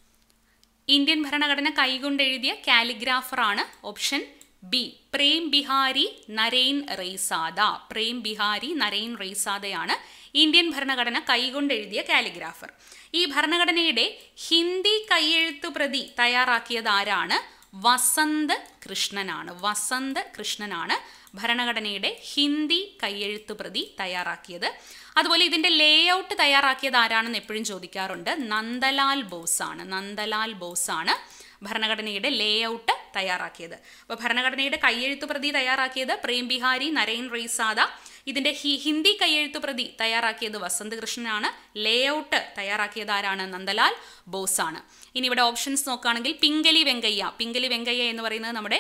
ഇന്ത്യൻ ഭരണഘടന കൈകൊണ്ട് എഴുതിയ കാലിഗ്രാഫറാണ് ഓപ്ഷൻ ബി പ്രേം ബിഹാരി നരൈൻ റെയ്സാദ പ്രേം ബിഹാരി നരൈൻ റെയ്സാദയാണ് ഇന്ത്യൻ ഭരണഘടന കൈകൊണ്ട് എഴുതിയ കാലിഗ്രാഫർ ഈ ഭരണഘടനയുടെ ഹിന്ദി കൈയെഴുത്തു പ്രതി തയ്യാറാക്കിയത് ആരാണ് വസന്ത് കൃഷ്ണനാണ് വസന്ത് കൃഷ്ണനാണ് ഭരണഘടനയുടെ ഹിന്ദി കൈയെഴുത്തു പ്രതി തയ്യാറാക്കിയത് അതുപോലെ ഇതിന്റെ ലേ ഔട്ട് തയ്യാറാക്കിയത് ആരാണെന്ന് എപ്പോഴും ചോദിക്കാറുണ്ട് നന്ദലാൽ ബോസ് ആണ് നന്ദലാൽ ബോസ് ആണ് ഭരണഘടനയുടെ ലേ ഔട്ട് തയ്യാറാക്കിയത് അപ്പോൾ ഭരണഘടനയുടെ കൈയെഴുത്തു പ്രതി തയ്യാറാക്കിയത് പ്രേം ബിഹാരി നരൈൻ റെയ്സാദ ഇതിന്റെ ഹി ഹിന്ദി കൈയെഴുത്തു പ്രതി തയ്യാറാക്കിയത് വസന്ത് കൃഷ്ണനാണ് ലേ ഔട്ട് തയ്യാറാക്കിയത് ആരാണ് നന്ദലാൽ ബോസ് ആണ് ഇനി ഇവിടെ ഓപ്ഷൻസ് നോക്കുകയാണെങ്കിൽ പിങ്കലി വെങ്കയ്യ പിങ്കലി വെങ്കയ്യ എന്ന് പറയുന്നത് നമ്മുടെ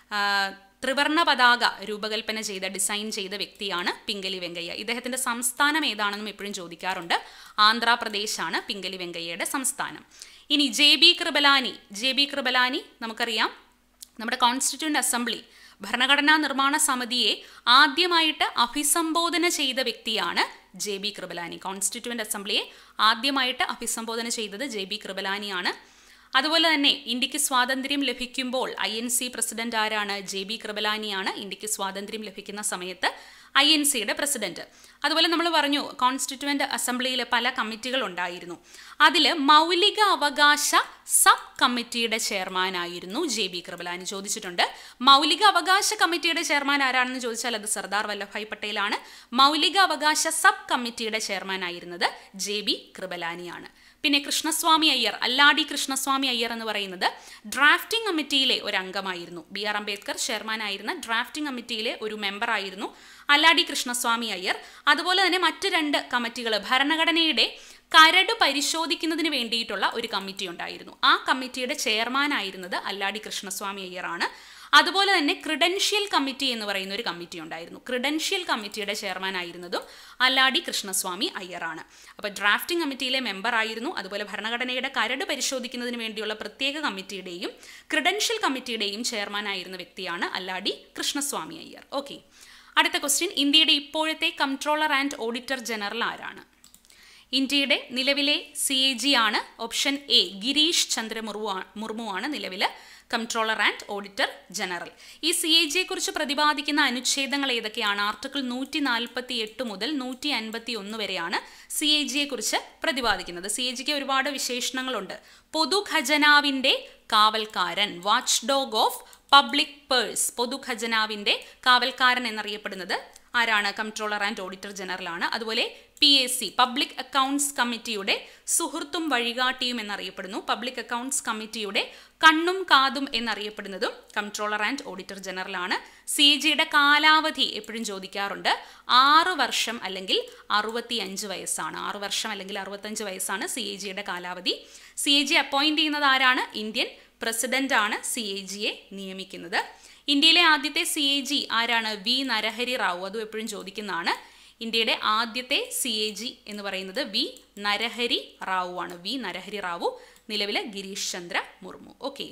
ത്രിവർണ പതാക രൂപകൽപ്പന ചെയ്ത ഡിസൈൻ ചെയ്ത വ്യക്തിയാണ് പിങ്കലി വെങ്കയ്യ ഇദ്ദേഹത്തിന്റെ സംസ്ഥാനം ഏതാണെന്നും എപ്പോഴും ചോദിക്കാറുണ്ട് ആന്ധ്രാപ്രദേശാണ് പിങ്കലി വെങ്കയ്യയുടെ സംസ്ഥാനം ഇനി J B Kripalani J B Kripalani നമുക്കറിയാം നമ്മുടെ കോൺസ്റ്റിറ്റ്യൂന്റ് അസംബ്ലി ഭരണഘടനാ നിർമ്മാണ സമിതിയെ ആദ്യമായിട്ട് അഭിസംബോധന ചെയ്ത വ്യക്തിയാണ് ജെ ബി കൃപലാനി കോൺസ്റ്റിറ്റ്യൂന്റ് അസംബ്ലിയെ ആദ്യമായിട്ട് അഭിസംബോധന ചെയ്തത് ജെ ബി കൃപലാനിയാണ് അതുപോലെ തന്നെ ഇന്ത്യക്ക് സ്വാതന്ത്ര്യം ലഭിക്കുമ്പോൾ ഐ എൻ സി പ്രസിഡന്റ് ആരാണ് ജെ ബി കൃപലാനിയാണ് ഇന്ത്യക്ക് സ്വാതന്ത്ര്യം ലഭിക്കുന്ന സമയത്ത് ഐ എൻ സിയുടെ പ്രസിഡന്റ് അതുപോലെ നമ്മൾ പറഞ്ഞു കോൺസ്റ്റിറ്റ്യൂവൻ്റ് അസംബ്ലിയിൽ പല കമ്മിറ്റികൾ ഉണ്ടായിരുന്നു അതിൽ മൗലിക അവകാശ സബ് കമ്മിറ്റിയുടെ ചെയർമാനായിരുന്നു ജെ ബി കൃപലാനി ചോദിച്ചിട്ടുണ്ട് മൗലിക അവകാശ കമ്മിറ്റിയുടെ ചെയർമാൻ ആരാണെന്ന് ചോദിച്ചാൽ അത് സർദാർ വല്ലഭായ് പട്ടേലാണ് മൗലിക അവകാശ സബ് കമ്മിറ്റിയുടെ ചെയർമാനായിരുന്നത് ജെ ബി കൃപലാനിയാണ് പിന്നെ കൃഷ്ണസ്വാമി അയ്യർ അല്ലാടി കൃഷ്ണസ്വാമി അയ്യർ എന്ന് പറയുന്നത് ഡ്രാഫ്റ്റിംഗ് കമ്മിറ്റിയിലെ ഒരു അംഗമായിരുന്നു ബി ആർ അംബേദ്കർ ചെയർമാനായിരുന്ന ഡ്രാഫ്റ്റിംഗ് കമ്മിറ്റിയിലെ ഒരു മെമ്പറായിരുന്നു അല്ലാടി കൃഷ്ണസ്വാമി അയ്യർ അതുപോലെ തന്നെ മറ്റ് രണ്ട് കമ്മിറ്റികൾ ഭരണഘടനയുടെ കരട് പരിശോധിക്കുന്നതിന് വേണ്ടിയിട്ടുള്ള ഒരു കമ്മിറ്റി ഉണ്ടായിരുന്നു ആ കമ്മിറ്റിയുടെ ചെയർമാനായിരുന്നത് അല്ലാടി കൃഷ്ണസ്വാമി അയ്യറാണ് അതുപോലെ തന്നെ ക്രിഡൻഷ്യൽ കമ്മിറ്റി എന്ന് പറയുന്ന ഒരു കമ്മിറ്റി ഉണ്ടായിരുന്നു ക്രിഡൻഷ്യൽ കമ്മിറ്റിയുടെ ചെയർമാൻ ആയിരുന്നതും അല്ലാടി കൃഷ്ണസ്വാമി അയ്യറാണ് അപ്പോൾ ഡ്രാഫ്റ്റിംഗ് കമ്മിറ്റിയിലെ മെമ്പർ ആയിരുന്നു അതുപോലെ ഭരണഘടനയുടെ കരട് പരിശോധിക്കുന്നതിന് വേണ്ടിയുള്ള പ്രത്യേക കമ്മിറ്റിയുടെയും ക്രിഡൻഷ്യൽ കമ്മിറ്റിയുടെയും ചെയർമാൻ ആയിരുന്ന വ്യക്തിയാണ് അല്ലാടി കൃഷ്ണസ്വാമി അയ്യർ ഓക്കെ അടുത്ത ക്വസ്റ്റ്യൻ ഇന്ത്യയുടെ ഇപ്പോഴത്തെ കൺട്രോളർ ആൻഡ് ഓഡിറ്റർ ജനറൽ ആരാണ് ഇന്ത്യയുടെ നിലവിലെ സി എ ജി ആണ് ഓപ്ഷൻ എ ഗിരീഷ് ചന്ദ്ര മുർമു മുർമു ആണ് നിലവിലെ കൺട്രോളർ ആൻഡ് ഓഡിറ്റർ ജനറൽ ഈ സി എ ജിയെ കുറിച്ച് പ്രതിപാദിക്കുന്ന അനുച്ഛേദങ്ങൾ ഏതൊക്കെയാണ് ആർട്ടിക്കിൾ നൂറ്റി നാൽപ്പത്തി എട്ട് മുതൽ നൂറ്റി അൻപത്തി ഒന്ന് വരെയാണ് സി എ ജിയെ കുറിച്ച് പ്രതിപാദിക്കുന്നത് സി എ ജിക്ക് ഒരുപാട് വിശേഷണങ്ങളുണ്ട് പൊതുഖജനാവിന്റെ കാവൽക്കാരൻ watch dog of public purse പൊതുഖജനാവിന്റെ കാവൽക്കാരൻ എന്നറിയപ്പെടുന്നത് ആരാണ് കൺട്രോളർ ആൻഡ് ഓഡിറ്റർ ജനറൽ ആണ് അതുപോലെ P A C public accounts കമ്മിറ്റിയുടെ സുഹൃത്തും വഴികാട്ടിയും എന്നറിയപ്പെടുന്നു പബ്ലിക് അക്കൗണ്ട്സ് കമ്മിറ്റിയുടെ കണ്ണും കാതും എന്നറിയപ്പെടുന്നതും കൺട്രോളർ ആൻഡ് ഓഡിറ്റർ ജനറൽ ആണ് സി എ ജിയുടെ കാലാവധി എപ്പോഴും ചോദിക്കാറുണ്ട് ആറ് വർഷം അല്ലെങ്കിൽ അറുപത്തി അഞ്ച് വയസ്സാണ് ആറ് വർഷം അല്ലെങ്കിൽ അറുപത്തഞ്ച് വയസ്സാണ് സി എ ജിയുടെ കാലാവധി സി എ ജി അപ്പോയിന്റ് ചെയ്യുന്നത് ആരാണ് ഇന്ത്യൻ പ്രസിഡന്റ് ആണ് സി എ ജിയെ നിയമിക്കുന്നത് ഇന്ത്യയിലെ ആദ്യത്തെ സി എ ജി ആരാണ് വി നരഹരി റാവു അതും എപ്പോഴും ചോദിക്കുന്നതാണ് ഇന്ത്യയുടെ ആദ്യത്തെ സി എ ജി എന്ന് പറയുന്നത് വി നരഹരി റാവു ആണ് വി നരഹരി റാവു നിലവിലെ ഗിരീഷ് ചന്ദ്ര മുർമു ഓക്കെ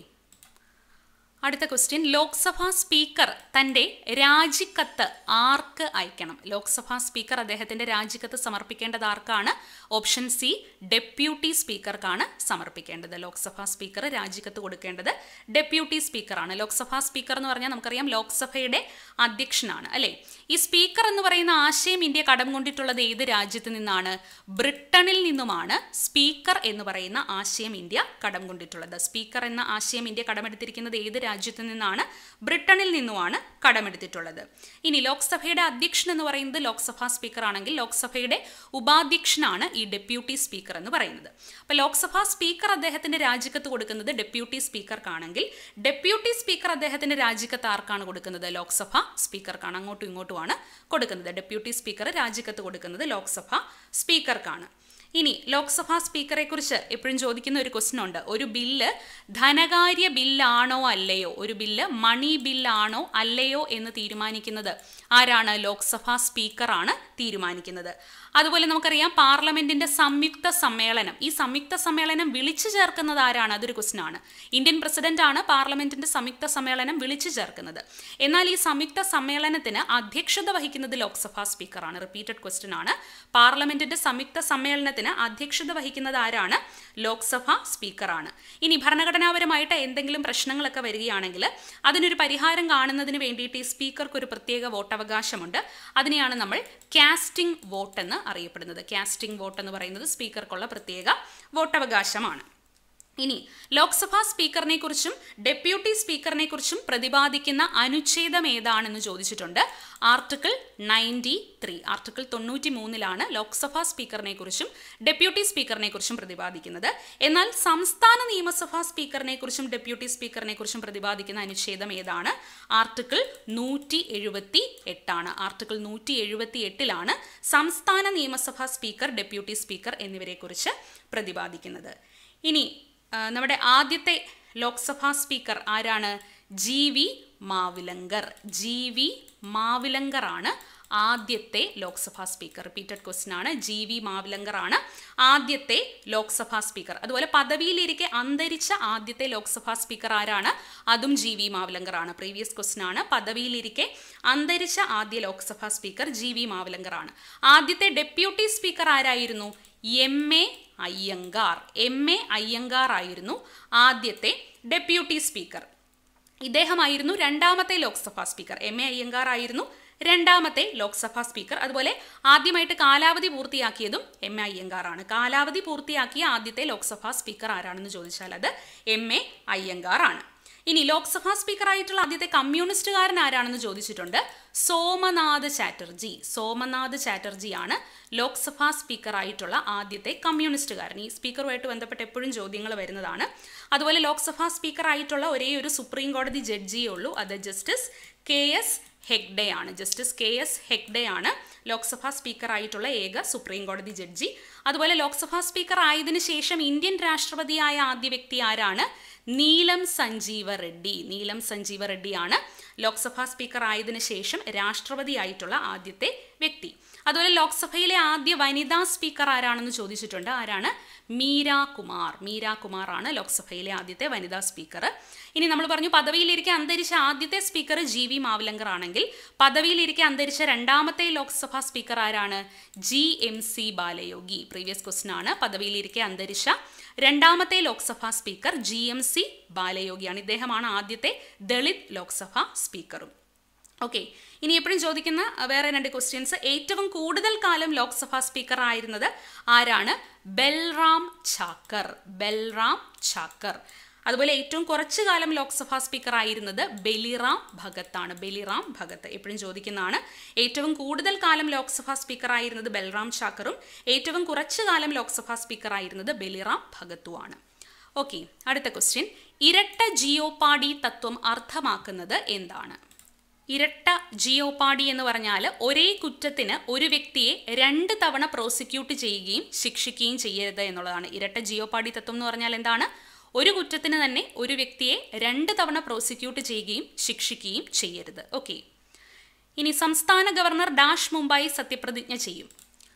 അടുത്ത ക്വസ്റ്റ്യൻ ലോക്സഭാ സ്പീക്കർ തൻ്റെ രാജിക്കത്ത് ആർക്ക് അയക്കണം ലോക്സഭാ സ്പീക്കർ അദ്ദേഹത്തിൻ്റെ രാജിക്കത്ത് സമർപ്പിക്കേണ്ടത് ആർക്കാണ് ഓപ്ഷൻ സി ഡെപ്യൂട്ടി സ്പീക്കർക്കാണ് സമർപ്പിക്കേണ്ടത് ലോക്സഭാ സ്പീക്കർ രാജിക്കത്ത് കൊടുക്കേണ്ടത് ഡെപ്യൂട്ടി സ്പീക്കറാണ് ലോക്സഭാ സ്പീക്കർ എന്ന് പറഞ്ഞാൽ നമുക്കറിയാം ലോക്സഭയുടെ അധ്യക്ഷനാണ് അല്ലേ ഈ സ്പീക്കർ എന്ന് പറയുന്ന ആശയം ഇന്ത്യ കടം കൊണ്ടിട്ടുള്ളത് ഏത് രാജ്യത്ത് നിന്നാണ് ബ്രിട്ടനിൽ നിന്നുമാണ് സ്പീക്കർ എന്ന് പറയുന്ന ആശയം ഇന്ത്യ കടം കൊണ്ടിട്ടുള്ളത് സ്പീക്കർ എന്ന ആശയം ഇന്ത്യ കടമെടുത്തിരിക്കുന്നത് ഏത് രാജ്യത്തു നിന്നാണ് ബ്രിട്ടനിൽ നിന്നുമാണ് കടമെടുത്തിട്ടുള്ളത് ഇനി ലോക്സഭയുടെ അധ്യക്ഷൻ എന്ന് പറയുന്നത് ലോക്സഭാ സ്പീക്കർ ആണെങ്കിൽ ലോക്സഭയുടെ ഉപാധ്യക്ഷനാണ് ഈ ഡെപ്യൂട്ടി സ്പീക്കർ എന്ന് പറയുന്നത് അപ്പോൾ ലോക്സഭാ സ്പീക്കർ അദ്ദേഹത്തിന്റെ രാജിക്കത്ത് കൊടുക്കുന്നത് ഡെപ്യൂട്ടി സ്പീക്കർക്കാണെങ്കിൽ ഡെപ്യൂട്ടി സ്പീക്കർ അദ്ദേഹത്തിന്റെ രാജിക്കത്ത് ആർക്കാണ് കൊടുക്കുന്നത് ലോക്സഭ സ്പീക്കർക്കാണ് അങ്ങോട്ടും ഇങ്ങോട്ടുമാണ് കൊടുക്കുന്നത് ഡെപ്യൂട്ടി സ്പീക്കർ രാജിക്കത്ത് കൊടുക്കുന്നത് ലോക്സഭ സ്പീക്കർക്കാണ് ഇനി ലോക്സഭാ സ്പീക്കറെ കുറിച്ച് എപ്പോഴും ചോദിക്കുന്ന ഒരു ക്വസ്റ്റൻ ഉണ്ട് ഒരു ബില്ല് ധനകാര്യ ബില്ലാണോ അല്ലയോ ഒരു ബില്ല് മണി ബില്ലാണോ അല്ലയോ എന്ന് തീരുമാനിക്കുന്നത് ആരാണ് ലോക്സഭാ സ്പീക്കറാണ് തീരുമാനിക്കുന്നത് അതുപോലെ നമുക്കറിയാം പാർലമെന്റിന്റെ സംയുക്ത സമ്മേളനം ഈ സംയുക്ത സമ്മേളനം വിളിച്ചു ചേർക്കുന്നത് ആരാണ് അതൊരു ക്വസ്റ്റൻ ആണ് ഇന്ത്യൻ പ്രസിഡന്റ് ആണ് പാർലമെന്റിന്റെ സംയുക്ത സമ്മേളനം വിളിച്ചു ചേർക്കുന്നത് എന്നാൽ ഈ സംയുക്ത സമ്മേളനത്തിന് അധ്യക്ഷത വഹിക്കുന്നത് ലോക്സഭാ സ്പീക്കറാണ് റിപ്പീറ്റഡ് ക്വസ്റ്റൻ ആണ് പാർലമെന്റിന്റെ സംയുക്ത സമ്മേളനത്തിന് അധ്യക്ഷത വഹിക്കുന്നത് ആരാണ് ലോക്സഭ സ്പീക്കറാണ് ഇനി ഭരണഘടനാപരമായിട്ട് എന്തെങ്കിലും പ്രശ്നങ്ങളൊക്കെ വരികയാണെങ്കിൽ അതിനൊരു പരിഹാരം കാണുന്നതിന് വേണ്ടിയിട്ട് ഈ സ്പീക്കർക്ക് ഒരു പ്രത്യേക വോട്ടവകാശമുണ്ട് അതിനെയാണ് നമ്മൾ കാസ്റ്റിംഗ് വോട്ട് എന്ന് അറിയപ്പെടുന്നത് കാസ്റ്റിംഗ് വോട്ട് എന്ന് പറയുന്നത് സ്പീക്കർക്കുള്ള പ്രത്യേക വോട്ടവകാശമാണ് ഇനി ലോക്സഭാ സ്പീക്കറിനെ കുറിച്ചും ഡെപ്യൂട്ടി സ്പീക്കറിനെ കുറിച്ചും പ്രതിപാദിക്കുന്ന അനുച്ഛേദം ഏതാണെന്ന് ചോദിച്ചിട്ടുണ്ട് ആർട്ടിക്കിൾ നയൻറ്റി ത്രീ ആർട്ടിക്കിൾ തൊണ്ണൂറ്റി മൂന്നിലാണ് ലോക്സഭാ സ്പീക്കറിനെ കുറിച്ചും ഡെപ്യൂട്ടി സ്പീക്കറിനെ കുറിച്ചും പ്രതിപാദിക്കുന്നത് എന്നാൽ സംസ്ഥാന നിയമസഭാ സ്പീക്കറിനെ കുറിച്ചും ഡെപ്യൂട്ടി സ്പീക്കറിനെ കുറിച്ചും പ്രതിപാദിക്കുന്ന അനുച്ഛേദം ഏതാണ് ആർട്ടിക്കിൾ നൂറ്റി എഴുപത്തി എട്ടാണ് ആർട്ടിക്കിൾ നൂറ്റി എഴുപത്തി എട്ടിലാണ് സംസ്ഥാന നിയമസഭാ സ്പീക്കർ ഡെപ്യൂട്ടി സ്പീക്കർ എന്നിവരെക്കുറിച്ച് പ്രതിപാദിക്കുന്നത് ഇനി ആ, നമ്മുടെ ആദ്യത്തെ ലോക്സഭാ സ്പീക്കർ ആരാണ് G V Mavalankar G V Mavalankar ആണ് ആദ്യത്തെ ലോക്സഭാ സ്പീക്കർ റിപ്പീറ്റഡ് ക്വസ്റ്റ്യൻ ആണ് ജി വി മാവിലങ്കർ ആണ് ആദ്യത്തെ ലോക്സഭാ സ്പീക്കർ അതുപോലെ പദവിയിലിരിക്കെ അന്തരിച്ച ആദ്യത്തെ ലോക്സഭാ സ്പീക്കർ ആരാണ് അതും ജി വി മാവിലങ്കർ ആണ് പ്രീവിയസ് ക്വസ്റ്റ്യൻ ആണ് പദവിയിലിരിക്കെ അന്തരിച്ച ആദ്യ Lok Sabha speaker G V Mavalankar ആണ് ആദ്യത്തെ ഡെപ്യൂട്ടി സ്പീക്കർ ആരായിരുന്നു M A Ayyangar M A Ayyangar ആയിരുന്നു ആദ്യത്തെ ഡെപ്യൂട്ടി സ്പീക്കർ ഇദ്ദേഹമായിരുന്നു രണ്ടാമത്തെ Lok Sabha speaker M A Ayyangar ആയിരുന്നു രണ്ടാമത്തെ ലോക്സഭാ സ്പീക്കർ അതുപോലെ ആദ്യമായിട്ട് കാലാവധി പൂർത്തിയാക്കിയതും എം എ അയ്യങ്കാറാണ് കാലാവധി പൂർത്തിയാക്കിയ ആദ്യത്തെ ലോക്സഭാ സ്പീക്കർ ആരാണെന്ന് ചോദിച്ചാൽ അത് എം എ അയ്യങ്കാർ ആണ് ഇനി ലോക്സഭാ സ്പീക്കർ ആയിട്ടുള്ള ആദ്യത്തെ കമ്മ്യൂണിസ്റ്റുകാരൻ ആരാണെന്ന് ചോദിച്ചിട്ടുണ്ട് സോമനാഥ് ചാറ്റർജി സോമനാഥ് ചാറ്റർജിയാണ് ലോക്സഭാ സ്പീക്കർ ആയിട്ടുള്ള ആദ്യത്തെ കമ്മ്യൂണിസ്റ്റുകാരൻ ഈ സ്പീക്കറുമായിട്ട് ബന്ധപ്പെട്ട് എപ്പോഴും ചോദ്യങ്ങൾ വരുന്നതാണ് അതുപോലെ ലോക്സഭാ സ്പീക്കർ ആയിട്ടുള്ള ഒരേ ഒരു സുപ്രീം കോടതി ജഡ്ജിയേ ഉള്ളൂ അത് ജസ്റ്റിസ് കെ എസ് ഹെഗ്ഡെ ആണ് ജസ്റ്റിസ് കെ എസ് ഹെഗ്ഡെ ആണ് ലോക്സഭാ സ്പീക്കർ ആയിട്ടുള്ള ഏക സുപ്രീം കോടതി ജഡ്ജി അതുപോലെ ലോക്സഭാ സ്പീക്കർ ആയതിനു ശേഷം ഇന്ത്യൻ രാഷ്ട്രപതിയായ ആദ്യ വ്യക്തി ആരാണ് നീലം സഞ്ജീവ റെഡ്ഡി നീലം സഞ്ജീവ റെഡ്ഡിയാണ് ലോക്സഭാ സ്പീക്കർ ആയതിനു ശേഷം രാഷ്ട്രപതിയായിട്ടുള്ള ആദ്യത്തെ വ്യക്തി അതുപോലെ ലോക്സഭയിലെ ആദ്യ വനിതാ സ്പീക്കർ ആരാണെന്ന് ചോദിച്ചിട്ടുണ്ട് ആരാണ് മീര കുമാർ മീര കുമാർ ആണ് ലോക്സഭയിലെ ആദ്യത്തെ വനിതാ സ്പീക്കർ ഇനി നമ്മൾ പറഞ്ഞു പദവിയിലിരിക്കെ അന്തരിച്ച ആദ്യത്തെ സ്പീക്കർ ജി വി മാവലങ്കർ ആണെങ്കിൽ പദവിയിലിരിക്കെ അന്തരിച്ച രണ്ടാമത്തെ ലോക്സഭാ സ്പീക്കർ ആരാണ് G M C Balayogi previous question ആണ് പദവിയിലിരിക്കെ അന്തരിച്ച രണ്ടാമത്തെ Lok Sabha speaker G M C ബാലയോഗിയാണ് ഇദ്ദേഹമാണ് ആദ്യത്തെ ദളിത് ലോക്സഭാ സ്പീക്കറും ഓക്കെ ഇനി എപ്പോഴും ചോദിക്കുന്ന വേറെ രണ്ട് ക്വസ്റ്റ്യൻസ് ഏറ്റവും കൂടുതൽ കാലം ലോക്സഭാ സ്പീക്കർ ആയിരുന്നത് ആരാണ് ബൽറാം ഛാക്കർ ബൽറാം ഛാക്കർ അതുപോലെ ഏറ്റവും കുറച്ചു കാലം ലോക്സഭാ സ്പീക്കർ ആയിരുന്നത് ബലിറാം ഭഗത്താണ് ബലിറാം ഭഗത്ത് എപ്പോഴും ചോദിക്കുന്നതാണ് ഏറ്റവും കൂടുതൽ കാലം ലോക്സഭാ സ്പീക്കർ ആയിരുന്നത് ബൽറാം ഛാക്കറും ഏറ്റവും കുറച്ചു കാലം ലോക്സഭാ സ്പീക്കർ ആയിരുന്നത് ബലിറാം ഭഗത്തുമാണ് ഓക്കെ അടുത്ത ക്വസ്റ്റ്യൻ ഇരട്ട ജിയോപാഡി തത്വം അർത്ഥമാക്കുന്നത് എന്താണ് ഇരട്ട ജിയോപാഡി എന്ന് പറഞ്ഞാൽ ഒരേ കുറ്റത്തിന് ഒരു വ്യക്തിയെ രണ്ട് തവണ പ്രോസിക്യൂട്ട് ചെയ്യുകയും ശിക്ഷിക്കുകയും ചെയ്യരുത് എന്നുള്ളതാണ് ഇരട്ട ജിയോപാഡി തത്വം എന്ന് പറഞ്ഞാൽ എന്താണ് ഒരു കുറ്റത്തിന് തന്നെ ഒരു വ്യക്തിയെ രണ്ട് തവണ പ്രോസിക്യൂട്ട് ചെയ്യുകയും ശിക്ഷിക്കുകയും ചെയ്യരുത് ഓക്കെ ഇനി സംസ്ഥാന ഗവർണർ ഡാഷ് മുംബൈ സത്യപ്രതിജ്ഞ ചെയ്യും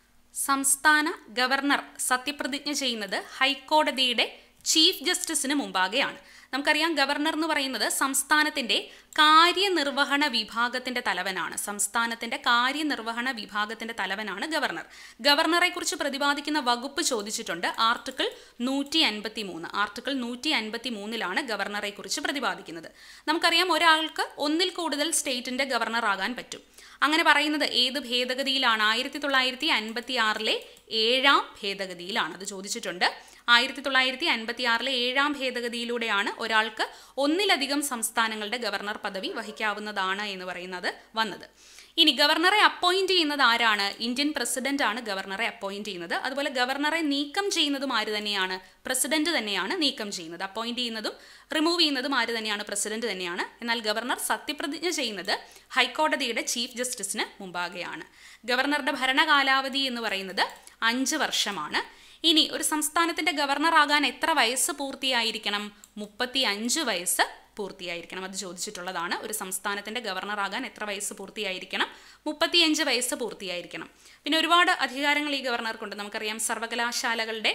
സംസ്ഥാന ഗവർണർ സത്യപ്രതിജ്ഞ ചെയ്യുന്നത് ഹൈക്കോടതിയുടെ ചീഫ് ജസ്റ്റിസിന് മുമ്പാകെയാണ് നമുക്കറിയാം ഗവർണർ എന്ന് പറയുന്നത് സംസ്ഥാനത്തിന്റെ കാര്യനിർവഹണ വിഭാഗത്തിന്റെ തലവനാണ് സംസ്ഥാനത്തിന്റെ കാര്യനിർവഹണ വിഭാഗത്തിന്റെ തലവനാണ് ഗവർണർ ഗവർണറെ കുറിച്ച് പ്രതിപാദിക്കുന്ന വകുപ്പ് ചോദിച്ചിട്ടുണ്ട് ആർട്ടിക്കിൾ നൂറ്റി അൻപത്തി മൂന്ന് ആർട്ടിക്കിൾ നൂറ്റി അൻപത്തി മൂന്നിലാണ് ഗവർണറെ കുറിച്ച് പ്രതിപാദിക്കുന്നത് നമുക്കറിയാം ഒരാൾക്ക് ഒന്നിൽ കൂടുതൽ സ്റ്റേറ്റിന്റെ ഗവർണർ ആകാൻ പറ്റും അങ്ങനെ പറയുന്നത് ഏത് ഭേദഗതിയിലാണ് ആയിരത്തി തൊള്ളായിരത്തി അൻപത്തി ആറിലെ ഏഴാം ഭേദഗതിയിലാണ് അത് ചോദിച്ചിട്ടുണ്ട് ആയിരത്തി തൊള്ളായിരത്തി അൻപത്തി ആറിലെ ഏഴാം ഭേദഗതിയിലൂടെയാണ് ഒരാൾക്ക് ഒന്നിലധികം സംസ്ഥാനങ്ങളുടെ ഗവർണർ പദവി വഹിക്കാവുന്നതാണ് എന്ന് പറയുന്നത് വന്നത് ഇനി ഗവർണറെ അപ്പോയിന്റ് ചെയ്യുന്നത് ആരാണ് ഇന്ത്യൻ പ്രസിഡന്റ് ആണ് ഗവർണറെ അപ്പോയിന്റ് ചെയ്യുന്നത് അതുപോലെ ഗവർണറെ നീക്കം ചെയ്യുന്നതും ആര് തന്നെയാണ് പ്രസിഡന്റ് തന്നെയാണ് നീക്കം ചെയ്യുന്നത് അപ്പോയിന്റ് ചെയ്യുന്നതും റിമൂവ് ചെയ്യുന്നതും ആര് തന്നെയാണ് പ്രസിഡന്റ് തന്നെയാണ് എന്നാൽ ഗവർണർ സത്യപ്രതിജ്ഞ ചെയ്യുന്നത് ഹൈക്കോടതിയുടെ ചീഫ് ജസ്റ്റിസിന് മുമ്പാകെയാണ് ഗവർണറുടെ ഭരണകാലാവധി എന്ന് പറയുന്നത് അഞ്ച് വർഷമാണ് ഇനി ഒരു സംസ്ഥാനത്തിന്റെ ഗവർണർ ആകാൻ എത്ര വയസ്സ് പൂർത്തിയായിരിക്കണം മുപ്പത്തി അഞ്ച് വയസ്സ് പൂർത്തിയായിരിക്കണം അത് ചോദിച്ചിട്ടുള്ളതാണ് ഒരു സംസ്ഥാനത്തിന്റെ ഗവർണർ ആകാൻ എത്ര വയസ്സ് പൂർത്തിയായിരിക്കണം മുപ്പത്തിയഞ്ച് വയസ്സ് പൂർത്തിയായിരിക്കണം പിന്നെ ഒരുപാട് അധികാരങ്ങൾ ഈ ഗവർണർക്കുണ്ട് നമുക്കറിയാം സർവകലാശാലകളുടെ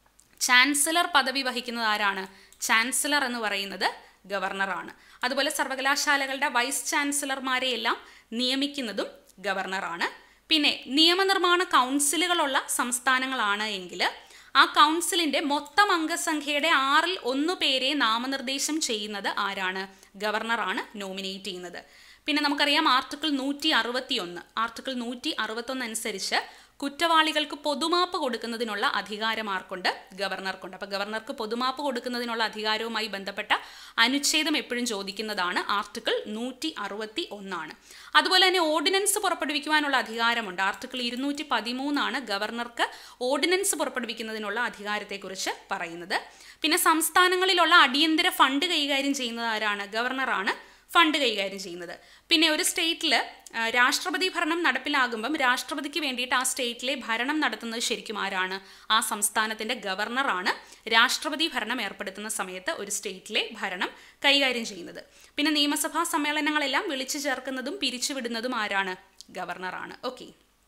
ചാൻസലർ പദവി വഹിക്കുന്നത് ആരാണ് ചാൻസലർ എന്ന് പറയുന്നത് ഗവർണറാണ് അതുപോലെ സർവകലാശാലകളുടെ വൈസ് ചാൻസലർമാരെയെല്ലാം നിയമിക്കുന്നതും ഗവർണറാണ് പിന്നെ നിയമനിർമ്മാണ കൗൺസിലുകളുള്ള സംസ്ഥാനങ്ങളാണ് എങ്കിൽ ആ കൗൺസിലിന്റെ മൊത്തം അംഗസംഖ്യയുടെ ആറിൽ ഒന്ന് പേരെ നാമനിർദ്ദേശം ചെയ്യുന്നത് ആരാണ് ഗവർണറാണ് നോമിനേറ്റ് ചെയ്യുന്നത് പിന്നെ നമുക്കറിയാം ആർട്ടിക്കിൾ നൂറ്റി അറുപത്തി ഒന്ന് ആർട്ടിക്കിൾ നൂറ്റി അറുപത്തൊന്ന് അനുസരിച്ച് കുറ്റവാളികൾക്ക് പൊതുമാപ്പ് കൊടുക്കുന്നതിനുള്ള അധികാരം ആർക്കുണ്ട് ഗവർണർക്കുണ്ട് അപ്പോൾ ഗവർണർക്ക് പൊതുമാപ്പ് കൊടുക്കുന്നതിനുള്ള അധികാരവുമായി ബന്ധപ്പെട്ട അനുച്ഛേദം എപ്പോഴും ചോദിക്കുന്നതാണ് ആർട്ടിക്കിൾ നൂറ്റി അറുപത്തി ഒന്നാണ് അതുപോലെ തന്നെ ഓർഡിനൻസ് പുറപ്പെടുവിക്കുവാനുള്ള അധികാരമുണ്ട് ആർട്ടിക്കിൾ ഇരുന്നൂറ്റി പതിമൂന്നാണ് ഗവർണർക്ക് ഓർഡിനൻസ് പുറപ്പെടുവിക്കുന്നതിനുള്ള അധികാരത്തെക്കുറിച്ച് പറയുന്നത് പിന്നെ സംസ്ഥാനങ്ങളിലുള്ള അടിയന്തര ഫണ്ട് കൈകാര്യം ചെയ്യുന്നത് ആരാണ് ഗവർണറാണ് ഫണ്ട് കൈകാര്യം ചെയ്യുന്നത് പിന്നെ ഒരു സ്റ്റേറ്റിൽ രാഷ്ട്രപതി ഭരണം നടപ്പിലാകുമ്പം രാഷ്ട്രപതിക്ക് വേണ്ടിയിട്ട് ആ സ്റ്റേറ്റിലെ ഭരണം നടത്തുന്നത് ശരിക്കും ആരാണ് ആ സംസ്ഥാനത്തിൻ്റെ ഗവർണറാണ് രാഷ്ട്രപതി ഭരണം ഏർപ്പെടുത്തുന്ന സമയത്ത് ഒരു സ്റ്റേറ്റിലെ ഭരണം കൈകാര്യം ചെയ്യുന്നത് പിന്നെ നിയമസഭാ സമ്മേളനങ്ങളെല്ലാം വിളിച്ചു ചേർക്കുന്നതും പിരിച്ചുവിടുന്നതും ആരാണ് ഗവർണറാണ് ഓക്കെ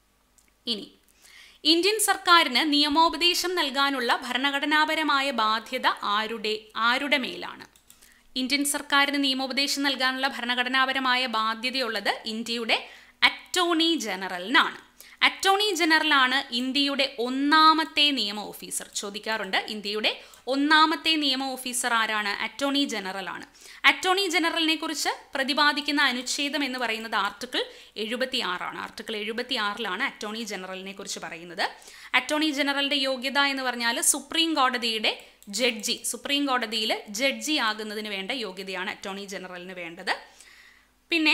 ഇനി ഇന്ത്യൻ സർക്കാരിന് നിയമോപദേശം നൽകാനുള്ള ഭരണഘടനാപരമായ ബാധ്യത ആരുടെ ആരുടെ മേലാണ് ഇന്ത്യൻ സർക്കാരിന് നിയമോപദേശം നൽകാനുള്ള ഭരണഘടനാപരമായ ബാധ്യതയുള്ളത് ഇന്ത്യയുടെ അറ്റോർണി ജനറലിനാണ് അറ്റോർണി ജനറലാണ് ഇന്ത്യയുടെ ഒന്നാമത്തെ നിയമ ഓഫീസർ ചോദിക്കാറുണ്ട് ഇന്ത്യയുടെ ഒന്നാമത്തെ നിയമ ഓഫീസർ ആരാണ് അറ്റോർണി ജനറലാണ് അറ്റോർണി ജനറലിനെ കുറിച്ച് പ്രതിപാദിക്കുന്ന അനുച്ഛേദം എന്ന് പറയുന്നത് ആർട്ടിക്കിൾ എഴുപത്തി ആറാണ് ആർട്ടിക്കിൾ എഴുപത്തി ആറിലാണ് അറ്റോർണി ജനറലിനെ കുറിച്ച് പറയുന്നത് അറ്റോർണി ജനറലിന്റെ യോഗ്യത എന്ന് പറഞ്ഞാൽ സുപ്രീം കോടതിയുടെ ജഡ്ജി സുപ്രീം കോടതിയിൽ ജഡ്ജി ആകുന്നതിന് വേണ്ട യോഗ്യതയാണ് അറ്റോർണി ജനറലിന് വേണ്ടത് പിന്നെ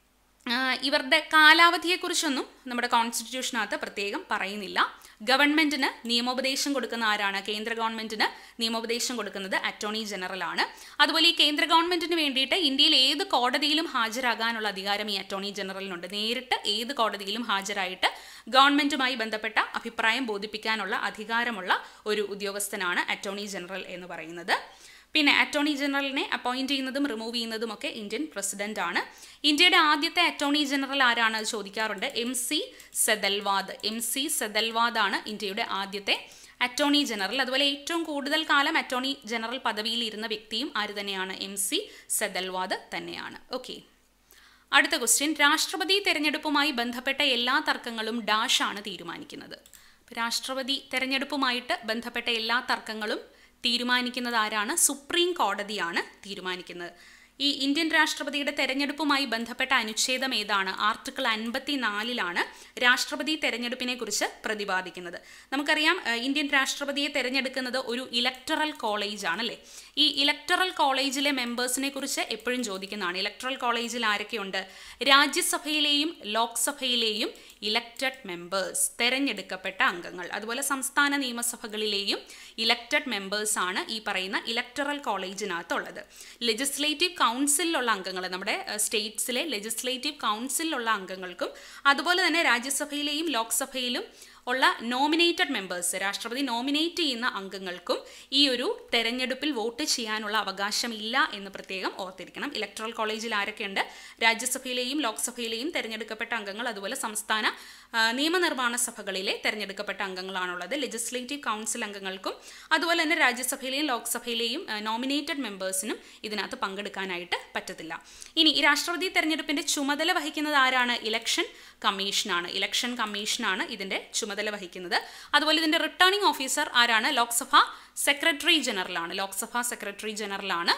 ഇവരുടെ കാലാവധിയെക്കുറിച്ചൊന്നും നമ്മുടെ കോൺസ്റ്റിറ്റ്യൂഷനകത്ത് പ്രത്യേകം പറയുന്നില്ല ഗവൺമെന്റിന് നിയമോപദേശം കൊടുക്കുന്ന ആരാണ് കേന്ദ്ര ഗവൺമെന്റിന് നിയമോപദേശം കൊടുക്കുന്നത് അറ്റോർണി ജനറൽ ആണ് അതുപോലെ ഈ കേന്ദ്ര ഗവൺമെന്റിന് വേണ്ടിയിട്ട് ഇന്ത്യയിൽ ഏത് കോടതിയിലും ഹാജരാകാനുള്ള അധികാരം ഈ അറ്റോർണി ജനറലിനുണ്ട് നേരിട്ട് ഏത് കോടതിയിലും ഹാജരായിട്ട് ഗവൺമെന്റുമായി ബന്ധപ്പെട്ട അഭിപ്രായം ബോധിപ്പിക്കാനുള്ള അധികാരമുള്ള ഒരു ഉദ്യോഗസ്ഥനാണ് അറ്റോർണി ജനറൽ എന്ന് പറയുന്നത് പിന്നെ അറ്റോർണി ജനറലിനെ അപ്പോയിന്റ് ചെയ്യുന്നതും റിമൂവ് ചെയ്യുന്നതും ഒക്കെ ഇന്ത്യൻ പ്രസിഡന്റ് ആണ് ഇന്ത്യയുടെ ആദ്യത്തെ അറ്റോർണി ജനറൽ ആരാണ് ചോദിക്കാറുണ്ട് M C Setalvad M C Setalvad ആണ് ഇന്ത്യയുടെ ആദ്യത്തെ അറ്റോർണി ജനറൽ അതുപോലെ ഏറ്റവും കൂടുതൽ കാലം അറ്റോർണി ജനറൽ പദവിയിൽ ഇരുന്ന വ്യക്തിയും ആര് തന്നെയാണ് എം സി സെദൽവാദ് തന്നെയാണ് ഓക്കെ അടുത്ത ക്വസ്റ്റ്യൻ രാഷ്ട്രപതി തെരഞ്ഞെടുപ്പുമായി ബന്ധപ്പെട്ട എല്ലാ തർക്കങ്ങളും ഡാഷ് ആണ് തീരുമാനിക്കുന്നത് രാഷ്ട്രപതി തെരഞ്ഞെടുപ്പുമായിട്ട് ബന്ധപ്പെട്ട എല്ലാ തർക്കങ്ങളും തീരുമാനിക്കുന്നത് ആരാണ് സുപ്രീം കോടതിയാണ് തീരുമാനിക്കുന്നത് ഈ ഇന്ത്യൻ രാഷ്ട്രപതിയുടെ തെരഞ്ഞെടുപ്പുമായി ബന്ധപ്പെട്ട അനുച്ഛേദം ഏതാണ് ആർട്ടിക്കിൾ അൻപത്തി നാലിലാണ് രാഷ്ട്രപതി തെരഞ്ഞെടുപ്പിനെ കുറിച്ച് പ്രതിപാദിക്കുന്നത് നമുക്കറിയാം ഇന്ത്യൻ രാഷ്ട്രപതിയെ തെരഞ്ഞെടുക്കുന്നത് ഒരു ഇലക്ടറൽ കോളേജ് ആണല്ലേ ഈ ഇലക്ടറൽ കോളേജിലെ മെമ്പേഴ്സിനെ കുറിച്ച് എപ്പോഴും ചോദിക്കുന്നതാണ് ഇലക്ടറൽ കോളേജിൽ ആരൊക്കെയുണ്ട് രാജ്യസഭയിലെയും ലോക്സഭയിലെയും ഇലക്റ്റഡ് മെമ്പേഴ്സ് തെരഞ്ഞെടുക്കപ്പെട്ട അംഗങ്ങൾ അതുപോലെ സംസ്ഥാന നിയമസഭകളിലെയും ഇലക്റ്റഡ് മെമ്പേഴ്സ് ആണ് ഈ പറയുന്ന ഇലക്ടറൽ കോളേജിനകത്തുള്ളത് ലെജിസ്ലേറ്റീവ് കൗൺസിലുള്ള അംഗങ്ങൾ നമ്മുടെ സ്റ്റേറ്റ്സിലെ ലെജിസ്ലേറ്റീവ് കൗൺസിലുള്ള അംഗങ്ങൾക്കും അതുപോലെ തന്നെ രാജ്യസഭയിലെയും ലോക്സഭയിലും ഉള്ള നോമിനേറ്റഡ് മെമ്പേഴ്സ് രാഷ്ട്രപതി നോമിനേറ്റ് ചെയ്യുന്ന അംഗങ്ങൾക്കും ഈ ഒരു തെരഞ്ഞെടുപ്പിൽ വോട്ട് ചെയ്യാനുള്ള അവകാശമില്ല എന്ന് പ്രത്യേകം ഓർത്തിരിക്കണം ഇലക്ട്രൽ കോളേജിൽ ആരൊക്കെയുണ്ട് രാജ്യസഭയിലെയും ലോക്സഭയിലെയും തെരഞ്ഞെടുക്കപ്പെട്ട അംഗങ്ങൾ അതുപോലെ സംസ്ഥാന നിയമനിർമ്മാണ സഭകളിലെ തെരഞ്ഞെടുക്കപ്പെട്ട അംഗങ്ങളാണുള്ളത് ലെജിസ്ലേറ്റീവ് കൗൺസിൽ അംഗങ്ങൾക്കും അതുപോലെ തന്നെ രാജ്യസഭയിലെയും ലോക്സഭയിലെയും നോമിനേറ്റഡ് മെമ്പേഴ്സിനും ഇതിനകത്ത് പങ്കെടുക്കാനായിട്ട് പറ്റത്തില്ല ഇനി ഈ രാഷ്ട്രപതി തെരഞ്ഞെടുപ്പിന്റെ ചുമതല വഹിക്കുന്നത് ആരാണ് ഇലക്ഷൻ കമ്മീഷനാണ് ഇലക്ഷൻ കമ്മീഷനാണ് ഇതിന്റെ ചുമതല വഹിക്കുന്നത് അതുപോലെ ഇതിന്റെ റിട്ടേണിംഗ് ഓഫീസർ ആരാണ് ലോക്സഭ സെക്രട്ടറി ജനറലാണ് ലോക്സഭ സെക്രട്ടറി ജനറലാണ്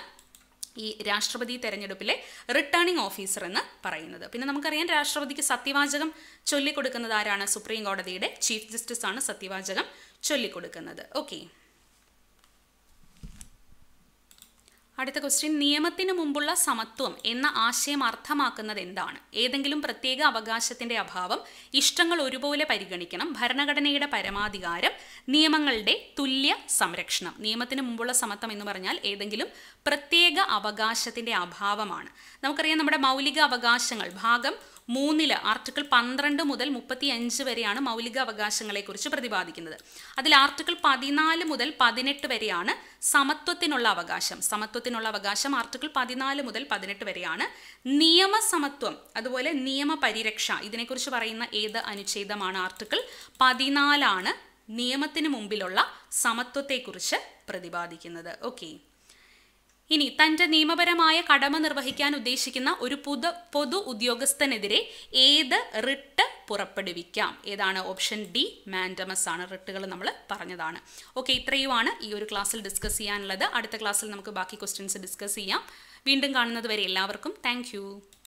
ഈ രാഷ്ട്രപതി തെരഞ്ഞെടുപ്പിലെ റിട്ടേണിംഗ് ഓഫീസർ എന്ന് പറയുന്നത് പിന്നെ നമുക്കറിയാം രാഷ്ട്രപതിക്ക് സത്യവാചകം ചൊല്ലിക്കൊടുക്കുന്നത് ആരാണ് സുപ്രീം കോടതിയുടെ ചീഫ് ജസ്റ്റിസ് ആണ് സത്യവാചകം ചൊല്ലിക്കൊടുക്കുന്നത് ഓക്കെ അടുത്ത ക്വസ്റ്റ്യൻ നിയമത്തിന് മുമ്പുള്ള സമത്വം എന്ന ആശയം അർത്ഥമാക്കുന്നത് എന്താണ് ഏതെങ്കിലും പ്രത്യേക അവകാശത്തിന്റെ അഭാവം ഇഷ്ടങ്ങൾ ഒരുപോലെ പരിഗണിക്കണം ഭരണഘടനയുടെ പരമാധികാരം നിയമങ്ങളുടെ തുല്യ സംരക്ഷണം നിയമത്തിന് മുമ്പുള്ള സമത്വം എന്ന് പറഞ്ഞാൽ ഏതെങ്കിലും പ്രത്യേക അവകാശത്തിന്റെ അഭാവമാണ് നമുക്കറിയാം നമ്മുടെ മൗലിക അവകാശങ്ങൾ ഭാഗം മൂന്നില് ആർട്ടിക്കിൾ പന്ത്രണ്ട് മുതൽ മുപ്പത്തി അഞ്ച് വരെയാണ് മൗലിക അവകാശങ്ങളെക്കുറിച്ച് പ്രതിപാദിക്കുന്നത് അതിൽ ആർട്ടിക്കിൾ പതിനാല് മുതൽ പതിനെട്ട് വരെയാണ് സമത്വത്തിനുള്ള അവകാശം സമത്വത്തിനുള്ള അവകാശം ആർട്ടിക്കിൾ പതിനാല് മുതൽ പതിനെട്ട് വരെയാണ് നിയമസമത്വം അതുപോലെ നിയമപരിരക്ഷ ഇതിനെക്കുറിച്ച് പറയുന്ന ഏത് അനുച്ഛേദമാണ് ആർട്ടിക്കിൾ പതിനാലാണ് നിയമത്തിന് മുമ്പിലുള്ള സമത്വത്തെക്കുറിച്ച് പ്രതിപാദിക്കുന്നത് ഓക്കെ ഇനി തന്റെ നിയമപരമായ കടമ നിർവഹിക്കാൻ ഉദ്ദേശിക്കുന്ന ഒരു പുതു പൊതു ഉദ്യോഗസ്ഥനെതിരെ ഏത് റിട്ട് പുറപ്പെടുവിക്കാം ഏതാണ് ഓപ്ഷൻ ഡി മാൻഡമസ് ആണ് റിട്ടുകൾ നമ്മൾ പറഞ്ഞതാണ് ഓക്കെ ഇത്രയുമാണ് ഈ ഒരു ക്ലാസ്സിൽ ഡിസ്കസ് ചെയ്യാനുള്ളത് അടുത്ത ക്ലാസ്സിൽ നമുക്ക് ബാക്കി ക്വസ്റ്റ്യൻസ് ഡിസ്കസ് ചെയ്യാം വീണ്ടും കാണുന്നത് വരെ എല്ലാവർക്കും താങ്ക്